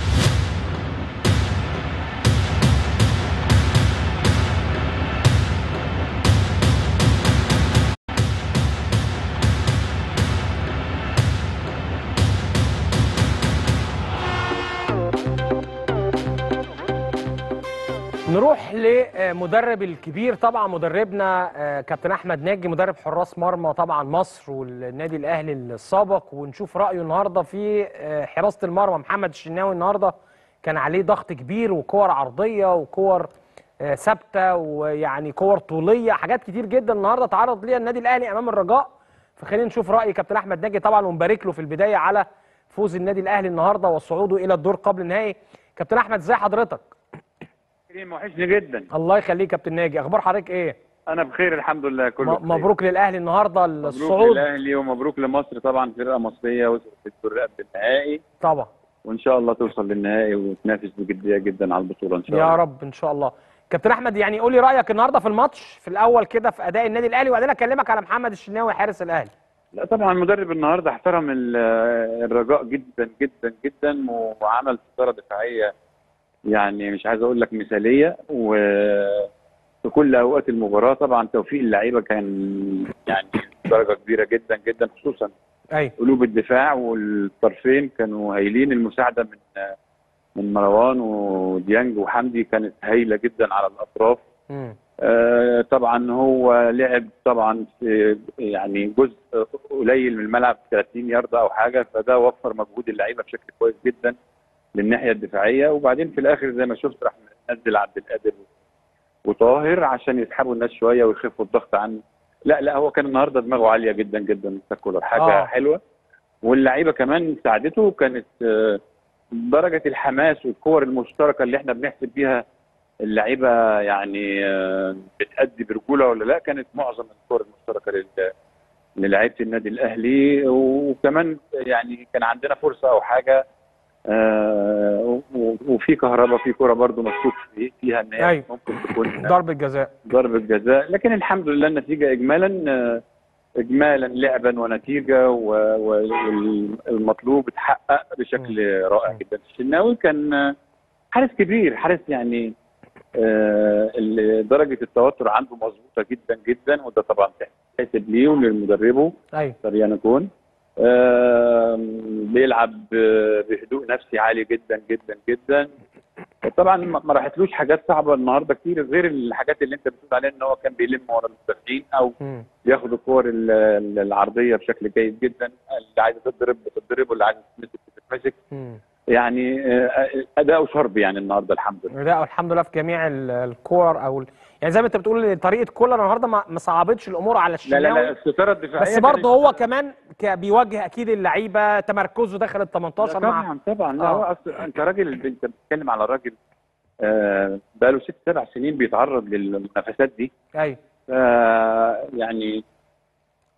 نروح لمدرب الكبير طبعا مدربنا آه، كابتن احمد ناجي مدرب حراس مرمى طبعا مصر والنادي الاهلي السابق ونشوف رايه النهارده في آه، حراسه المرمى محمد الشناوي النهارده كان عليه ضغط كبير وكور عرضيه وكور آه، ثابته ويعني كور طوليه حاجات كتير جدا النهارده تعرض ليها النادي الاهلي امام الرجاء فخلينا نشوف راي كابتن احمد ناجي طبعا ونبارك له في البدايه على فوز النادي الاهلي النهارده وصعوده الى الدور قبل النهائي كابتن احمد ازي حضرتك كريم وحشني جدا الله يخليك كابتن ناجي اخبار حضرتك ايه انا بخير الحمد لله كله م- مبروك للاهلي النهارده مبروك الصعود للاهلي ومبروك لمصر طبعا فرقه مصريه وصلت الدور قبل النهائي طبعا وان شاء الله توصل للنهائي وتنافس بجديه جدا على البطوله ان شاء يا الله رب ان شاء الله كابتن احمد يعني قول لي رايك النهارده في الماتش في الاول كده في اداء النادي الاهلي وبعدين اكلمك على محمد الشناوي حارس الاهلي لا طبعا المدرب النهارده احترم ال- الرجاء جدا جدا جدا وعمل ستاره دفاعيه يعني مش عايز اقول لك مثاليه وفي كل اوقات المباراه طبعا توفيق اللعيبه كان يعني درجه كبيره جدا جدا خصوصا ايوه قلوب الدفاع والطرفين كانوا هايلين المساعده من من مروان وديانج وحمدي كانت هايله جدا على الاطراف امم آه، طبعا هو لعب طبعا في يعني جزء قليل من الملعب 30 ياردة او حاجه فده وفر مجهود اللعيبه بشكل كويس جدا للناحيه الدفاعيه وبعدين في الاخر زي ما شفت راح نزل عبد القادر وطاهر عشان يسحبوا الناس شويه ويخفوا الضغط عنه لا لا هو كان النهارده دماغه عاليه جدا جدا مستر كولر حاجه آه. آه. حلوه واللعيبه كمان ساعدته كانت آه، درجه الحماس والكور المشتركه اللي احنا بنحسب بيها اللعيبه يعني آه، بتأدي برجوله ولا لا كانت معظم الكور المشتركه لل- للاعيبه النادي الاهلي وكمان يعني كان عندنا فرصه او حاجه آه، و- وفي كهرباء في كوره برضو مشكوك في- فيها ان هي أيوة. ممكن تكون ضربه جزاء ضربة جزاء لكن الحمد لله النتيجة إجمالا آه، إجمالا لعبا ونتيجة و- و- والمطلوب اتحقق بشكل رائع جدا الشناوي كان آه، حارس كبير حارس يعني آه، ال- درجة التوتر عنده مظبوطة جدا جدا وده طبعا تحسب ليه ولمدربه ايوه سريان كون آم، بيلعب ب- بهدوء نفسي عالي جدا جدا جدا طبعا ما ما راحتلوش حاجات صعبه النهارده كتير غير الحاجات اللي انت بتقول عليها ان هو كان بيلم ورا المدافعين او مم. بياخد الكور ال- ال- العرضيه بشكل جيد جدا اللي عايزه تضرب بتضرب واللي عايزه تتمسك بتتمسك مم. يعني آه، اداؤه شرب يعني النهارده الحمد لله لا الحمد لله في جميع ال- الكور او ال... يعني زي ما انت بتقول طريقه كولر النهارده ما ما صعبتش الامور على لا الشناوي لا لا الستاره الدفاعيه بس كانت- برضه هو كمان ك- بيواجه اكيد اللعيبه تمركزه داخل ال لا 18 مع طبعا طبعا لا آه. هو أصل انت راجل انت بتتكلم على راجل آه، بقاله ست سبع سنين بيتعرض للمنافسات دي ايوه ف- يعني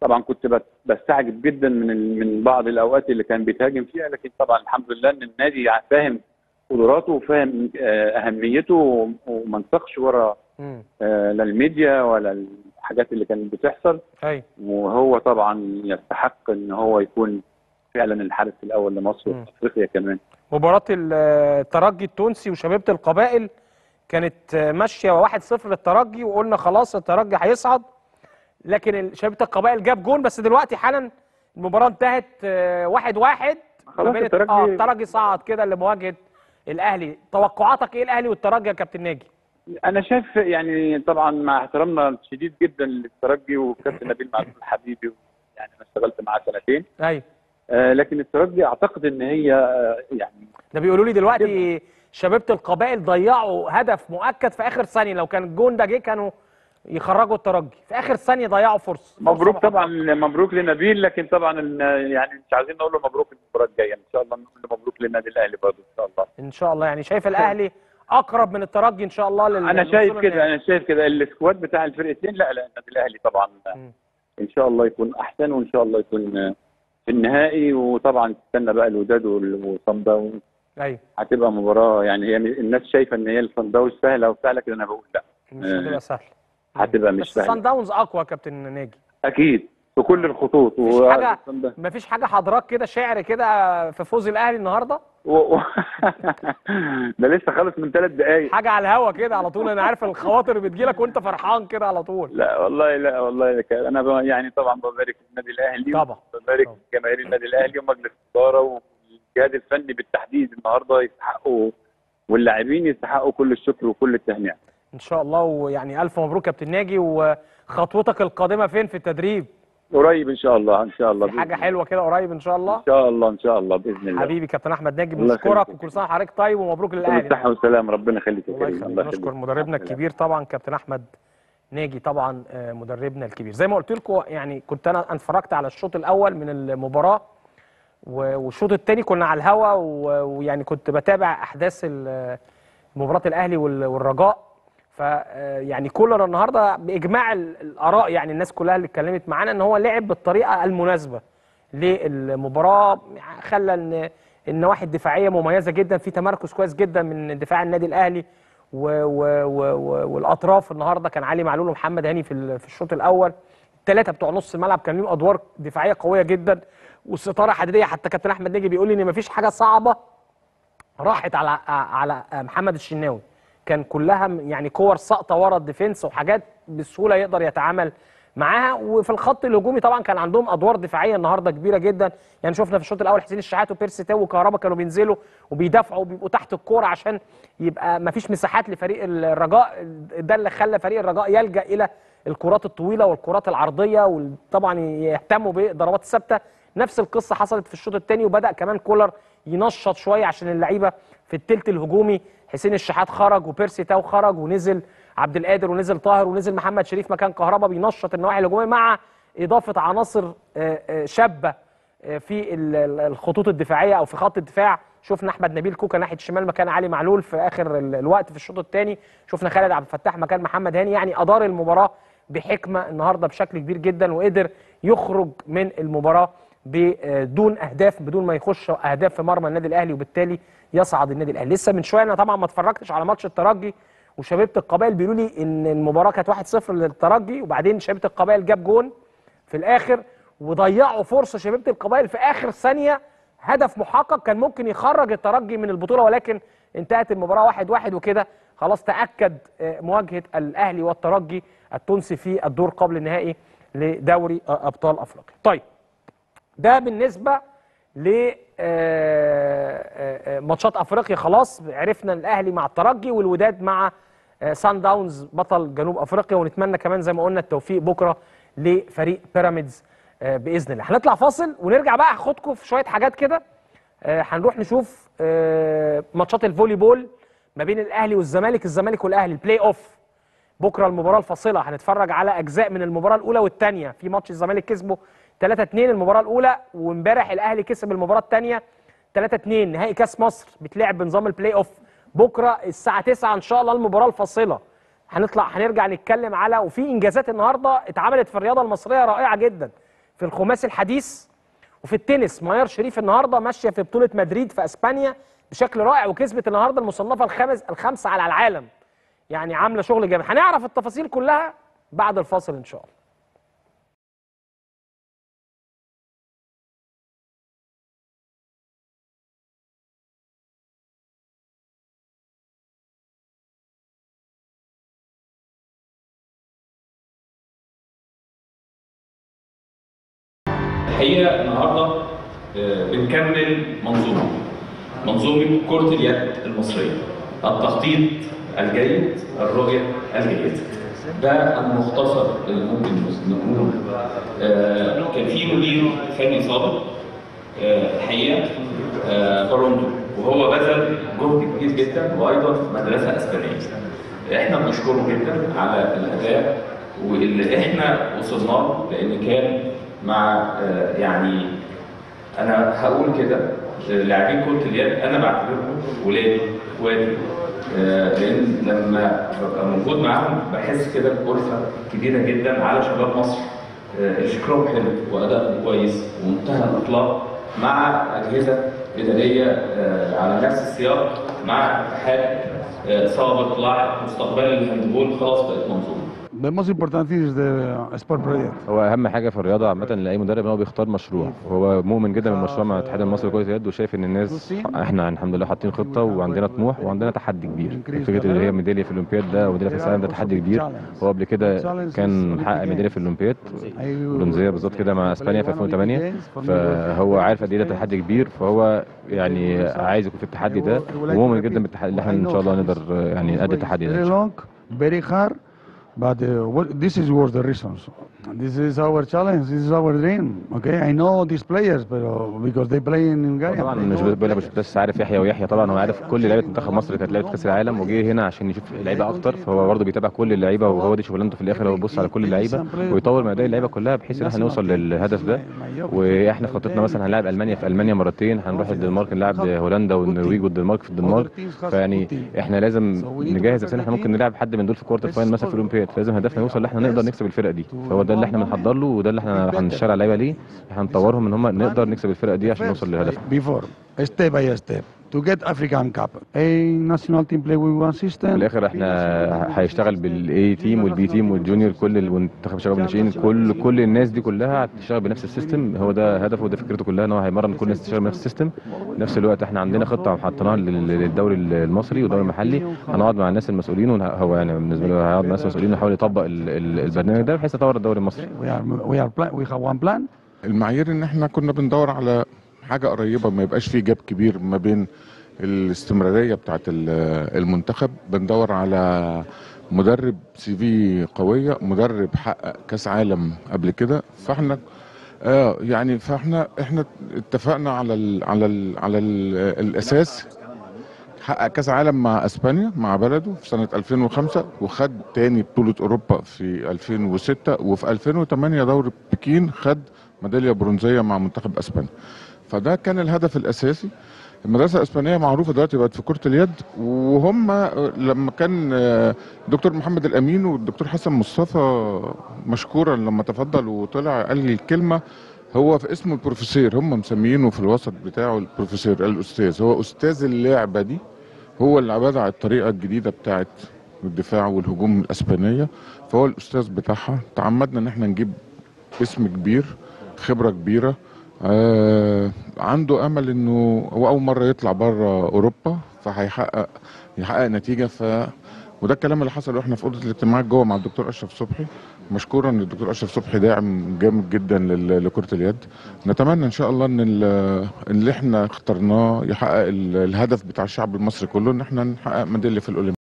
طبعا كنت بت- بستعجب جدا من ال- من بعض الاوقات اللي كان بيتهاجم فيها لكن طبعا الحمد لله ان النادي فاهم قدراته وفاهم آه، اهميته وم- وما انساقش ورا مم. آه، لا الميديا ولا الحاجات اللي كانت بتحصل ايوه وهو طبعا يستحق ان هو يكون فعلا الحارس الاول لمصر مم. وافريقيا كمان مباراة ال- الترجي التونسي وشبيبة القبائل كانت ماشية 1-0 للترجي وقلنا خلاص الترجي هيصعد لكن ال- شبيبة القبائل جاب جون بس دلوقتي حالا المباراة انتهت 1-1 خلاص الترجي- اه الترجي صعد كده لمواجهة الاهلي توقعاتك ايه الاهلي والترجي يا كابتن ناجي؟ انا شايف يعني طبعا مع احترامنا الشديد جدا للترجي وكابتن نبيل معلول حبيبي يعني انا اشتغلت معاه سنتين ايوه آه لكن الترجي اعتقد ان هي آه يعني ده بيقولوا لي دلوقتي شبيبة القبائل ضيعوا هدف مؤكد في اخر ثانية لو كان الجون ده جه كانوا يخرجوا الترجي في اخر ثانية ضيعوا فرصة مبروك فرصة طبعا مبروك لنبيل لكن طبعا ال- يعني مش عايزين نقول له مبروك المباراه الجايه ان شاء الله نقول له مبروك للنادي الاهلي برضه ان شاء الله ان شاء الله يعني شايف الاهلي اقرب من الترجي ان شاء الله لل انا شايف للوصول كده للنهائي. انا شايف كده السكواد بتاع الفرقتين لا لا النادي الاهلي طبعا مم. ان شاء الله يكون احسن وان شاء الله يكون آه، في النهائي وطبعا تستنى بقى الوداد وال- وصن داونز ايوه هتبقى مباراه يعني هي الناس شايفه ان هي الصن داونز سهله وبتاع لكن انا بقول لا مش هتبقى سهل هتبقى مش بس سان سهله داونز اقوى يا كابتن ناجي اكيد في كل الخطوط مفيش و- حاجه الصن داونز. مفيش حاجه حضرتك كده شعر كده في فوز الاهلي النهارده و... و... ده لسه خالص من ثلاث دقايق حاجه على الهوا كده على طول انا عارف الخواطر اللي بتجيلك وانت فرحان كده على طول لا والله لا والله لك. انا ب... يعني طبعا ببارك النادي الاهلي طبعا. ببارك طبعا. جماهير النادي الاهلي ومجلس الاداره والجهاز الفني بالتحديد النهارده يستحقوا واللاعبين يستحقوا كل الشكر وكل التهنئه ان شاء الله ويعني الف مبروك يا كابتن ناجي وخطوتك القادمه فين في التدريب قريب ان شاء الله ان شاء الله في حاجه بإذن حلوه كده قريب ان شاء الله. الله ان شاء الله ان شاء الله باذن الله حبيبي كابتن احمد ناجي الله بنشكرك يخليك. وكل سنه وحضرتك طيب ومبروك كل للاهلي الصحه والسلام ربنا يخليك يا الله كريم يخليك الله نشكر يخليك مدربنا مع السلامة. الكبير طبعا كابتن احمد ناجي طبعا آه، مدربنا الكبير زي ما قلت لكم يعني كنت انا أنا اتفرجت على الشوط الاول من المباراه و- والشوط الثاني كنا على الهوا و- ويعني كنت بتابع احداث ال- مباراه الاهلي وال- والرجاء ف آه، يعني كولر النهارده باجماع ال- الاراء يعني الناس كلها اللي اتكلمت معانا ان هو لعب بالطريقه المناسبه للمباراه خلى ان النواحي الدفاعيه مميزه جدا في تمركز كويس جدا من دفاع النادي الاهلي و و و و والاطراف النهارده كان علي معلول ومحمد هاني في ال- في الشوط الاول الثلاثه بتوع نص الملعب كان لهم ادوار دفاعيه قويه جدا والستاره حديديه حتى كابتن احمد نجي بيقول لي ان مفيش حاجه صعبه راحت على على محمد الشناوي كان كلها م- يعني كور ساقطه ورا الديفنس وحاجات بسهوله يقدر يتعامل معاها وفي الخط الهجومي طبعا كان عندهم ادوار دفاعيه النهارده كبيره جدا يعني شفنا في الشوط الاول حسين الشحات وبيرسي تاو وكهربا كانوا بينزلوا وبيدافعوا وبيبقوا تحت الكوره عشان يبقى ما فيش مساحات لفريق الرجاء ده اللي خلى فريق الرجاء يلجا الى الكرات الطويله والكرات العرضيه وطبعا يهتموا بالضربات الثابته نفس القصه حصلت في الشوط الثاني وبدا كمان كولر ينشط شويه عشان اللعيبه في الثلث الهجومي حسين الشحات خرج وبيرسي تاو خرج ونزل عبد القادر ونزل طاهر ونزل محمد شريف مكان كهربا بينشط النواحي الهجوميه مع اضافه عناصر آه، آه، شابه آه، في ال- ال- الخطوط الدفاعيه او في خط الدفاع شفنا احمد نبيل كوكا ناحيه الشمال مكان علي معلول في اخر ال- الوقت في الشوط الثاني شفنا خالد عبد الفتاح مكان محمد هاني يعني ادار المباراه بحكمه النهارده بشكل كبير جدا وقدر يخرج من المباراه بدون اهداف بدون ما يخش اهداف في مرمى النادي الاهلي وبالتالي يصعد النادي الاهلي لسه من شويه انا طبعا ما اتفرجتش على ماتش الترجي وشبيبه القبائل بيقولوا لي ان المباراه كانت 1-0 للترجي وبعدين شبيبه القبائل جاب جون في الاخر وضيعوا فرصه شبيبه القبائل في اخر ثانيه هدف محقق كان ممكن يخرج الترجي من البطوله ولكن انتهت المباراه واحد واحد وكده خلاص تاكد آه، مواجهه الاهلي والترجي التونسي في الدور قبل النهائي لدوري آه، ابطال افريقيا. طيب ده بالنسبه ل آه، آه، آه، ماتشات افريقيا خلاص عرفنا الاهلي مع الترجي والوداد مع آه، سان داونز بطل جنوب افريقيا ونتمنى كمان زي ما قلنا التوفيق بكره لفريق بيراميدز آه، باذن الله هنطلع فاصل ونرجع بقى هاخدكم في شويه حاجات كده آه، هنروح نشوف آه، ماتشات الفولي بول ما بين الاهلي والزمالك الزمالك والاهلي البلاي اوف بكره المباراه الفاصله هنتفرج على اجزاء من المباراه الاولى والثانيه في ماتش الزمالك كسبه 3 2 المباراه الاولى وامبارح الاهلي كسب المباراه الثانيه 3 2 نهائي كاس مصر بيتلعب بنظام البلاي اوف بكره الساعه 9 ان شاء الله المباراه الفاصله هنطلع هنرجع نتكلم على وفي انجازات النهارده اتعملت في الرياضه المصريه رائعه جدا في الخماسي الحديث وفي التنس ميار شريف النهارده ماشيه في بطوله مدريد في اسبانيا بشكل رائع وكسبت النهارده المصنفه الخامس الخامسه على العالم يعني عامله شغل جامد هنعرف التفاصيل كلها بعد الفاصل ان شاء الله الحقيقه النهارده آه، بنكمل منظومه منظومه كره اليد المصريه التخطيط الجيد الرؤيه الجيده ده المختصر اللي ممكن نقوله آه، كان في مدير فني سابق آه، الحقيقه آه، تورونتو وهو بذل جهد كبير جدا وايضا مدرسه اسبانيه احنا بنشكره جدا على الاداء واللي احنا وصلنا له لان كان مع آه، يعني انا هقول كده آه، لاعبين كره اليد انا بعتبرهم ولادي اخواتي آه، لان لما ببقى موجود معاهم بحس كده بألفة كبيره جدا على شباب مصر آه، اللي شكلهم حلو وادائهم كويس ومنتهى الاطلاق مع اجهزه اداريه آه، على نفس السياق مع اتحاد آه، سابق لاحق مستقبل الهاندبول خلاص بقت منظومه The most important thing is the sport project. هو اهم حاجه في الرياضه عامه لاي مدرب ان هو بيختار مشروع وهو مؤمن جدا بالمشروع مع الاتحاد المصري لكره اليد وشايف ان الناس احنا الحمد لله حاطين خطه وعندنا طموح وعندنا تحدي كبير فكره اللي هي ميداليه في الاولمبياد ده وميداليه في العالم ده تحدي كبير هو قبل كده كان حقق ميداليه في الاولمبياد برونزيه بالظبط كده مع اسبانيا في 2008 فهو عارف قد ايه ده تحدي كبير فهو يعني عايز يكون في التحدي ده ومؤمن جدا بالتحدي اللي احنا ان شاء الله نقدر يعني نأدي التحدي ده Very long, very hard, but uh, what, this is was the reasons. This is our challenge. This is our dream. Okay, I know these players, but uh, because they play in Hungary. طبعا مش بقول لك مش بس عارف يحيى ويحيى طبعا هو عارف كل لعيبه منتخب مصر كانت لعيبه كاس العالم وجه هنا عشان يشوف اللعيبه اكتر فهو برضه بيتابع كل اللعيبه وهو دي شغلانته في الاخر هو بيبص على كل اللعيبه ويطور من اداء اللعيبه كلها بحيث ان احنا نوصل للهدف ده واحنا في خطتنا مثلا هنلاعب المانيا في المانيا مرتين هنروح الدنمارك نلعب هولندا والنرويج والدنمارك في الدنمارك فيعني احنا لازم نجهز نفسنا احنا ممكن نلعب حد من دول في كوارتر فاينل مثلا في الاولمبياد فلازم هدفنا يوصل ان احنا نقدر نكسب الفرقه دي فهو ده اللي احنا بنحضر له وده اللي احنا هنشتغل على اللعيبه ليه احنا هنطورهم ان هم نقدر نكسب الفرقه دي عشان نوصل للهدف Before, step by step, to get African Cup. A national team play with one system. في الاخر احنا هيشتغل بالاي تيم والبي تيم والجونيور كل المنتخب شباب الناشئين كل كل الناس دي كلها هتشتغل بنفس السيستم هو ده هدفه وده فكرته كلها ان هو هيمرن كل الناس تشتغل بنفس السيستم في نفس الوقت احنا عندنا خطه حطيناها لل- للدوري المصري والدوري المحلي هنقعد مع الناس المسؤولين وهو يعني بالنسبه له هيقعد مع الناس المسؤولين ويحاول يطبق ال- ال- البرنامج ده بحيث يطور الدوري المصري We are we are plan, we have one plan. المعايير ان احنا كنا بندور على حاجه قريبه ما يبقاش في جاب كبير ما بين الاستمراريه بتاعت ال- المنتخب بندور على مدرب سي في قويه مدرب حقق كاس عالم قبل كده فاحنا اه يعني فاحنا احنا اتفقنا على ال على ال على ال الاساس حقق كاس عالم مع اسبانيا مع بلده في سنه 2005 وخد تاني بطوله اوروبا في 2006 وفي 2008 دوري بكين خد ميداليه برونزيه مع منتخب اسبانيا فده كان الهدف الاساسي المدرسه الاسبانيه معروفه دلوقتي بقت في كره اليد وهم لما كان آه، دكتور محمد الامين والدكتور حسن مصطفى مشكورا لما تفضل وطلع قال لي الكلمه هو في اسمه البروفيسور هم مسميينه في الوسط بتاعه البروفيسور الاستاذ هو استاذ اللعبه دي هو اللي بدع الطريقه الجديده بتاعت الدفاع والهجوم الاسبانيه فهو الاستاذ بتاعها تعمدنا ان احنا نجيب اسم كبير خبره كبيره آه عنده امل انه هو اول مره يطلع بره اوروبا فهيحقق يحقق نتيجه ف وده الكلام اللي حصل واحنا في اوضه الاجتماعات جوه مع الدكتور اشرف صبحي مشكورا ان الدكتور اشرف صبحي داعم جامد جدا لل- لكره اليد نتمنى ان شاء الله ان ال- اللي احنا اخترناه يحقق ال- الهدف بتاع الشعب المصري كله ان احنا نحقق ميداليه في الاولمبياد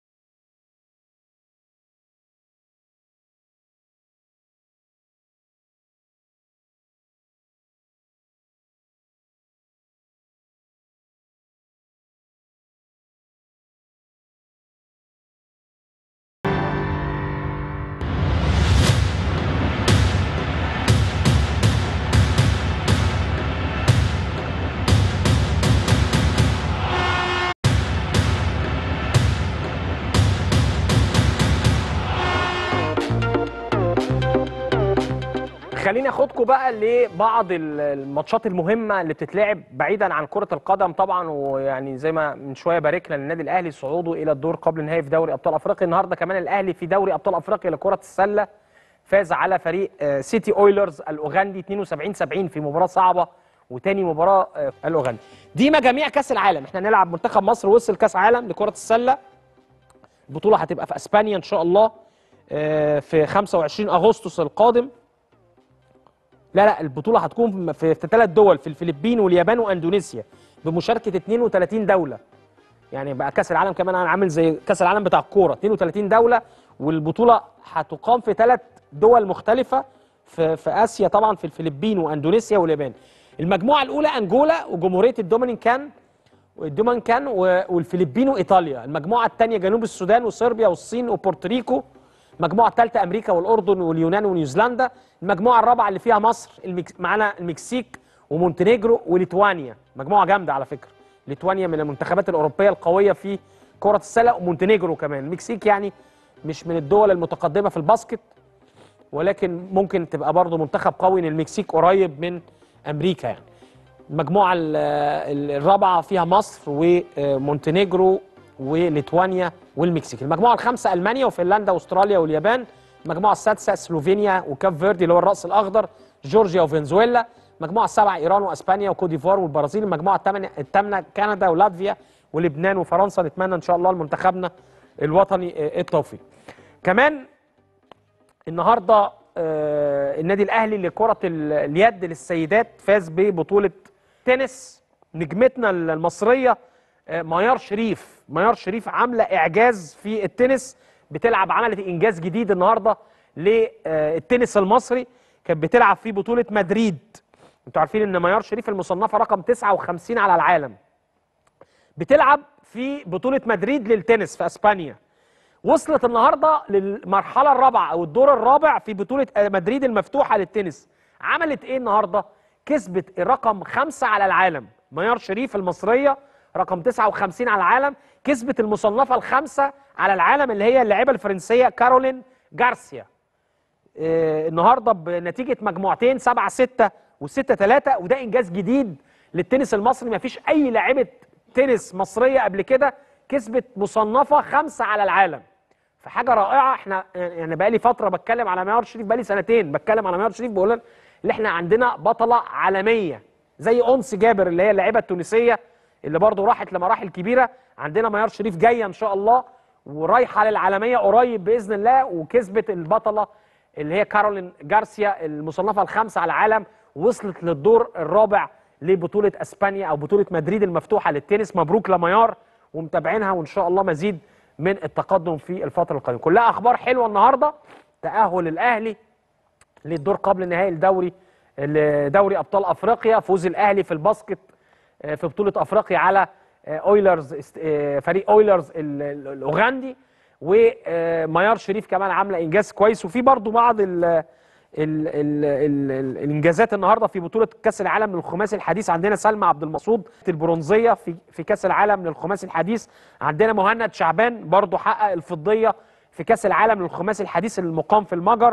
خليني اخدكم بقى لبعض ال- الماتشات المهمه اللي بتتلعب بعيدا عن كره القدم طبعا ويعني زي ما من شويه باركنا للنادي الاهلي صعوده الى الدور قبل النهائي في دوري ابطال افريقيا النهارده كمان الاهلي في دوري ابطال افريقيا لكره السله فاز على فريق آه، سيتي اويلرز الاوغندي 72 70 في مباراه صعبه وتاني مباراه آه، الاوغندي دي مجاميع كاس العالم احنا نلعب منتخب مصر وصل كاس عالم لكره السله البطوله هتبقى في اسبانيا ان شاء الله آه، في 25 اغسطس القادم لا لا البطوله هتكون في في ثلاث دول في الفلبين واليابان واندونيسيا بمشاركه 32 دوله يعني بقى كاس العالم كمان عامل زي كاس العالم بتاع الكوره 32 دوله والبطوله هتقام في ثلاث دول مختلفه في في اسيا طبعا في الفلبين واندونيسيا واليابان المجموعه الاولى انجولا وجمهوريه الدومينيكان الدومينيكان و- والفلبين وايطاليا المجموعه الثانيه جنوب السودان وصربيا والصين وبورتوريكو المجموعه الثالثه امريكا والاردن واليونان ونيوزيلندا المجموعه الرابعه اللي فيها مصر المكس... معانا المكسيك ومونتينيجرو وليتوانيا مجموعه جامده على فكره ليتوانيا من المنتخبات الاوروبيه القويه في كره السله ومونتينيجرو كمان المكسيك يعني مش من الدول المتقدمه في الباسكت ولكن ممكن تبقى برضه منتخب قوي ان المكسيك قريب من امريكا يعني المجموعه ال- ال- الرابعه فيها مصر ومونتينيجرو وليتوانيا والمكسيك المجموعه الخامسه المانيا وفنلندا واستراليا واليابان المجموعه السادسه سلوفينيا وكاب فيردي اللي هو الراس الاخضر جورجيا وفنزويلا المجموعه السابعه ايران واسبانيا وكوت ديفوار والبرازيل المجموعه الثامنه الثامنه كندا ولاتفيا ولبنان وفرنسا نتمنى ان شاء الله لمنتخبنا الوطني آه، التوفيق كمان النهارده آه، النادي الاهلي لكره ال- اليد للسيدات فاز ببطوله تنس نجمتنا المصريه آه، ميار شريف ميار شريف عامله اعجاز في التنس بتلعب عملت انجاز جديد النهارده للتنس المصري كانت بتلعب في بطوله مدريد انتوا عارفين ان ميار شريف المصنفه رقم 59 على العالم بتلعب في بطوله مدريد للتنس في اسبانيا وصلت النهارده للمرحله الرابعه او الدور الرابع في بطوله مدريد المفتوحه للتنس عملت ايه النهارده كسبت الرقم خمسة على العالم ميار شريف المصريه رقم 59 على العالم كسبت المصنفه الخامسه على العالم اللي هي اللاعبه الفرنسيه كارولين جارسيا آه، النهارده بنتيجه مجموعتين 7 6 و6 3 وده انجاز جديد للتنس المصري ما فيش اي لاعبه تنس مصريه قبل كده كسبت مصنفه خمسه على العالم فحاجه رائعه احنا يعني بقالي فتره بتكلم على ميار شريف بقالي سنتين بتكلم على ميار شريف بقول ان احنا عندنا بطله عالميه زي انس جابر اللي هي اللاعبه التونسيه اللي برضه راحت لمراحل كبيره عندنا ميار شريف جايه ان شاء الله ورايحه للعالميه قريب باذن الله وكسبت البطله اللي هي كارولين جارسيا المصنفه الخامسه على العالم وصلت للدور الرابع لبطوله اسبانيا او بطوله مدريد المفتوحه للتنس مبروك لميار ومتابعينها وان شاء الله مزيد من التقدم في الفتره القادمه كلها اخبار حلوه النهارده تاهل الاهلي للدور قبل نهائي الدوري دوري ابطال افريقيا فوز الاهلي في الباسكت آه، في بطوله افريقيا على آه، اويلرز است- آه، فريق اويلرز ال- ال- الاوغندي وميار شريف كمان عامله انجاز كويس وفي برضو بعض ال ال ال ال ال الانجازات النهارده في بطوله كاس العالم للخماسي الحديث عندنا سلمى عبد المقصود البرونزيه في في كاس العالم للخماسي الحديث عندنا مهند شعبان برضو حقق الفضيه في كاس العالم للخماسي الحديث المقام في المجر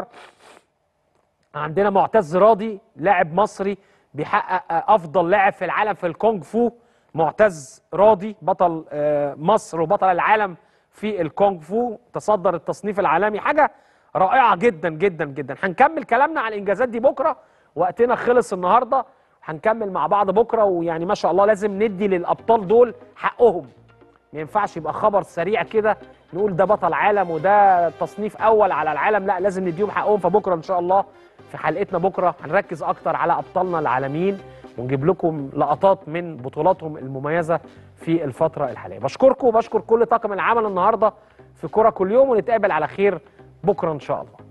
عندنا معتز راضي لاعب مصري بيحقق افضل لاعب في العالم في الكونغ فو معتز راضي بطل آه، مصر وبطل العالم في الكونغ فو تصدر التصنيف العالمي حاجه رائعه جدا جدا جدا هنكمل كلامنا على الانجازات دي بكره وقتنا خلص النهارده هنكمل مع بعض بكره ويعني ما شاء الله لازم ندي للابطال دول حقهم ما ينفعش يبقى خبر سريع كده نقول ده بطل عالم وده تصنيف اول على العالم لا لازم نديهم حقهم فبكره ان شاء الله في حلقتنا بكره هنركز اكتر على ابطالنا العالميين ونجيب لكم لقطات من بطولاتهم المميزه في الفتره الحاليه بشكركم وبشكر كل طاقم العمل النهارده في كره كل يوم ونتقابل على خير بكره ان شاء الله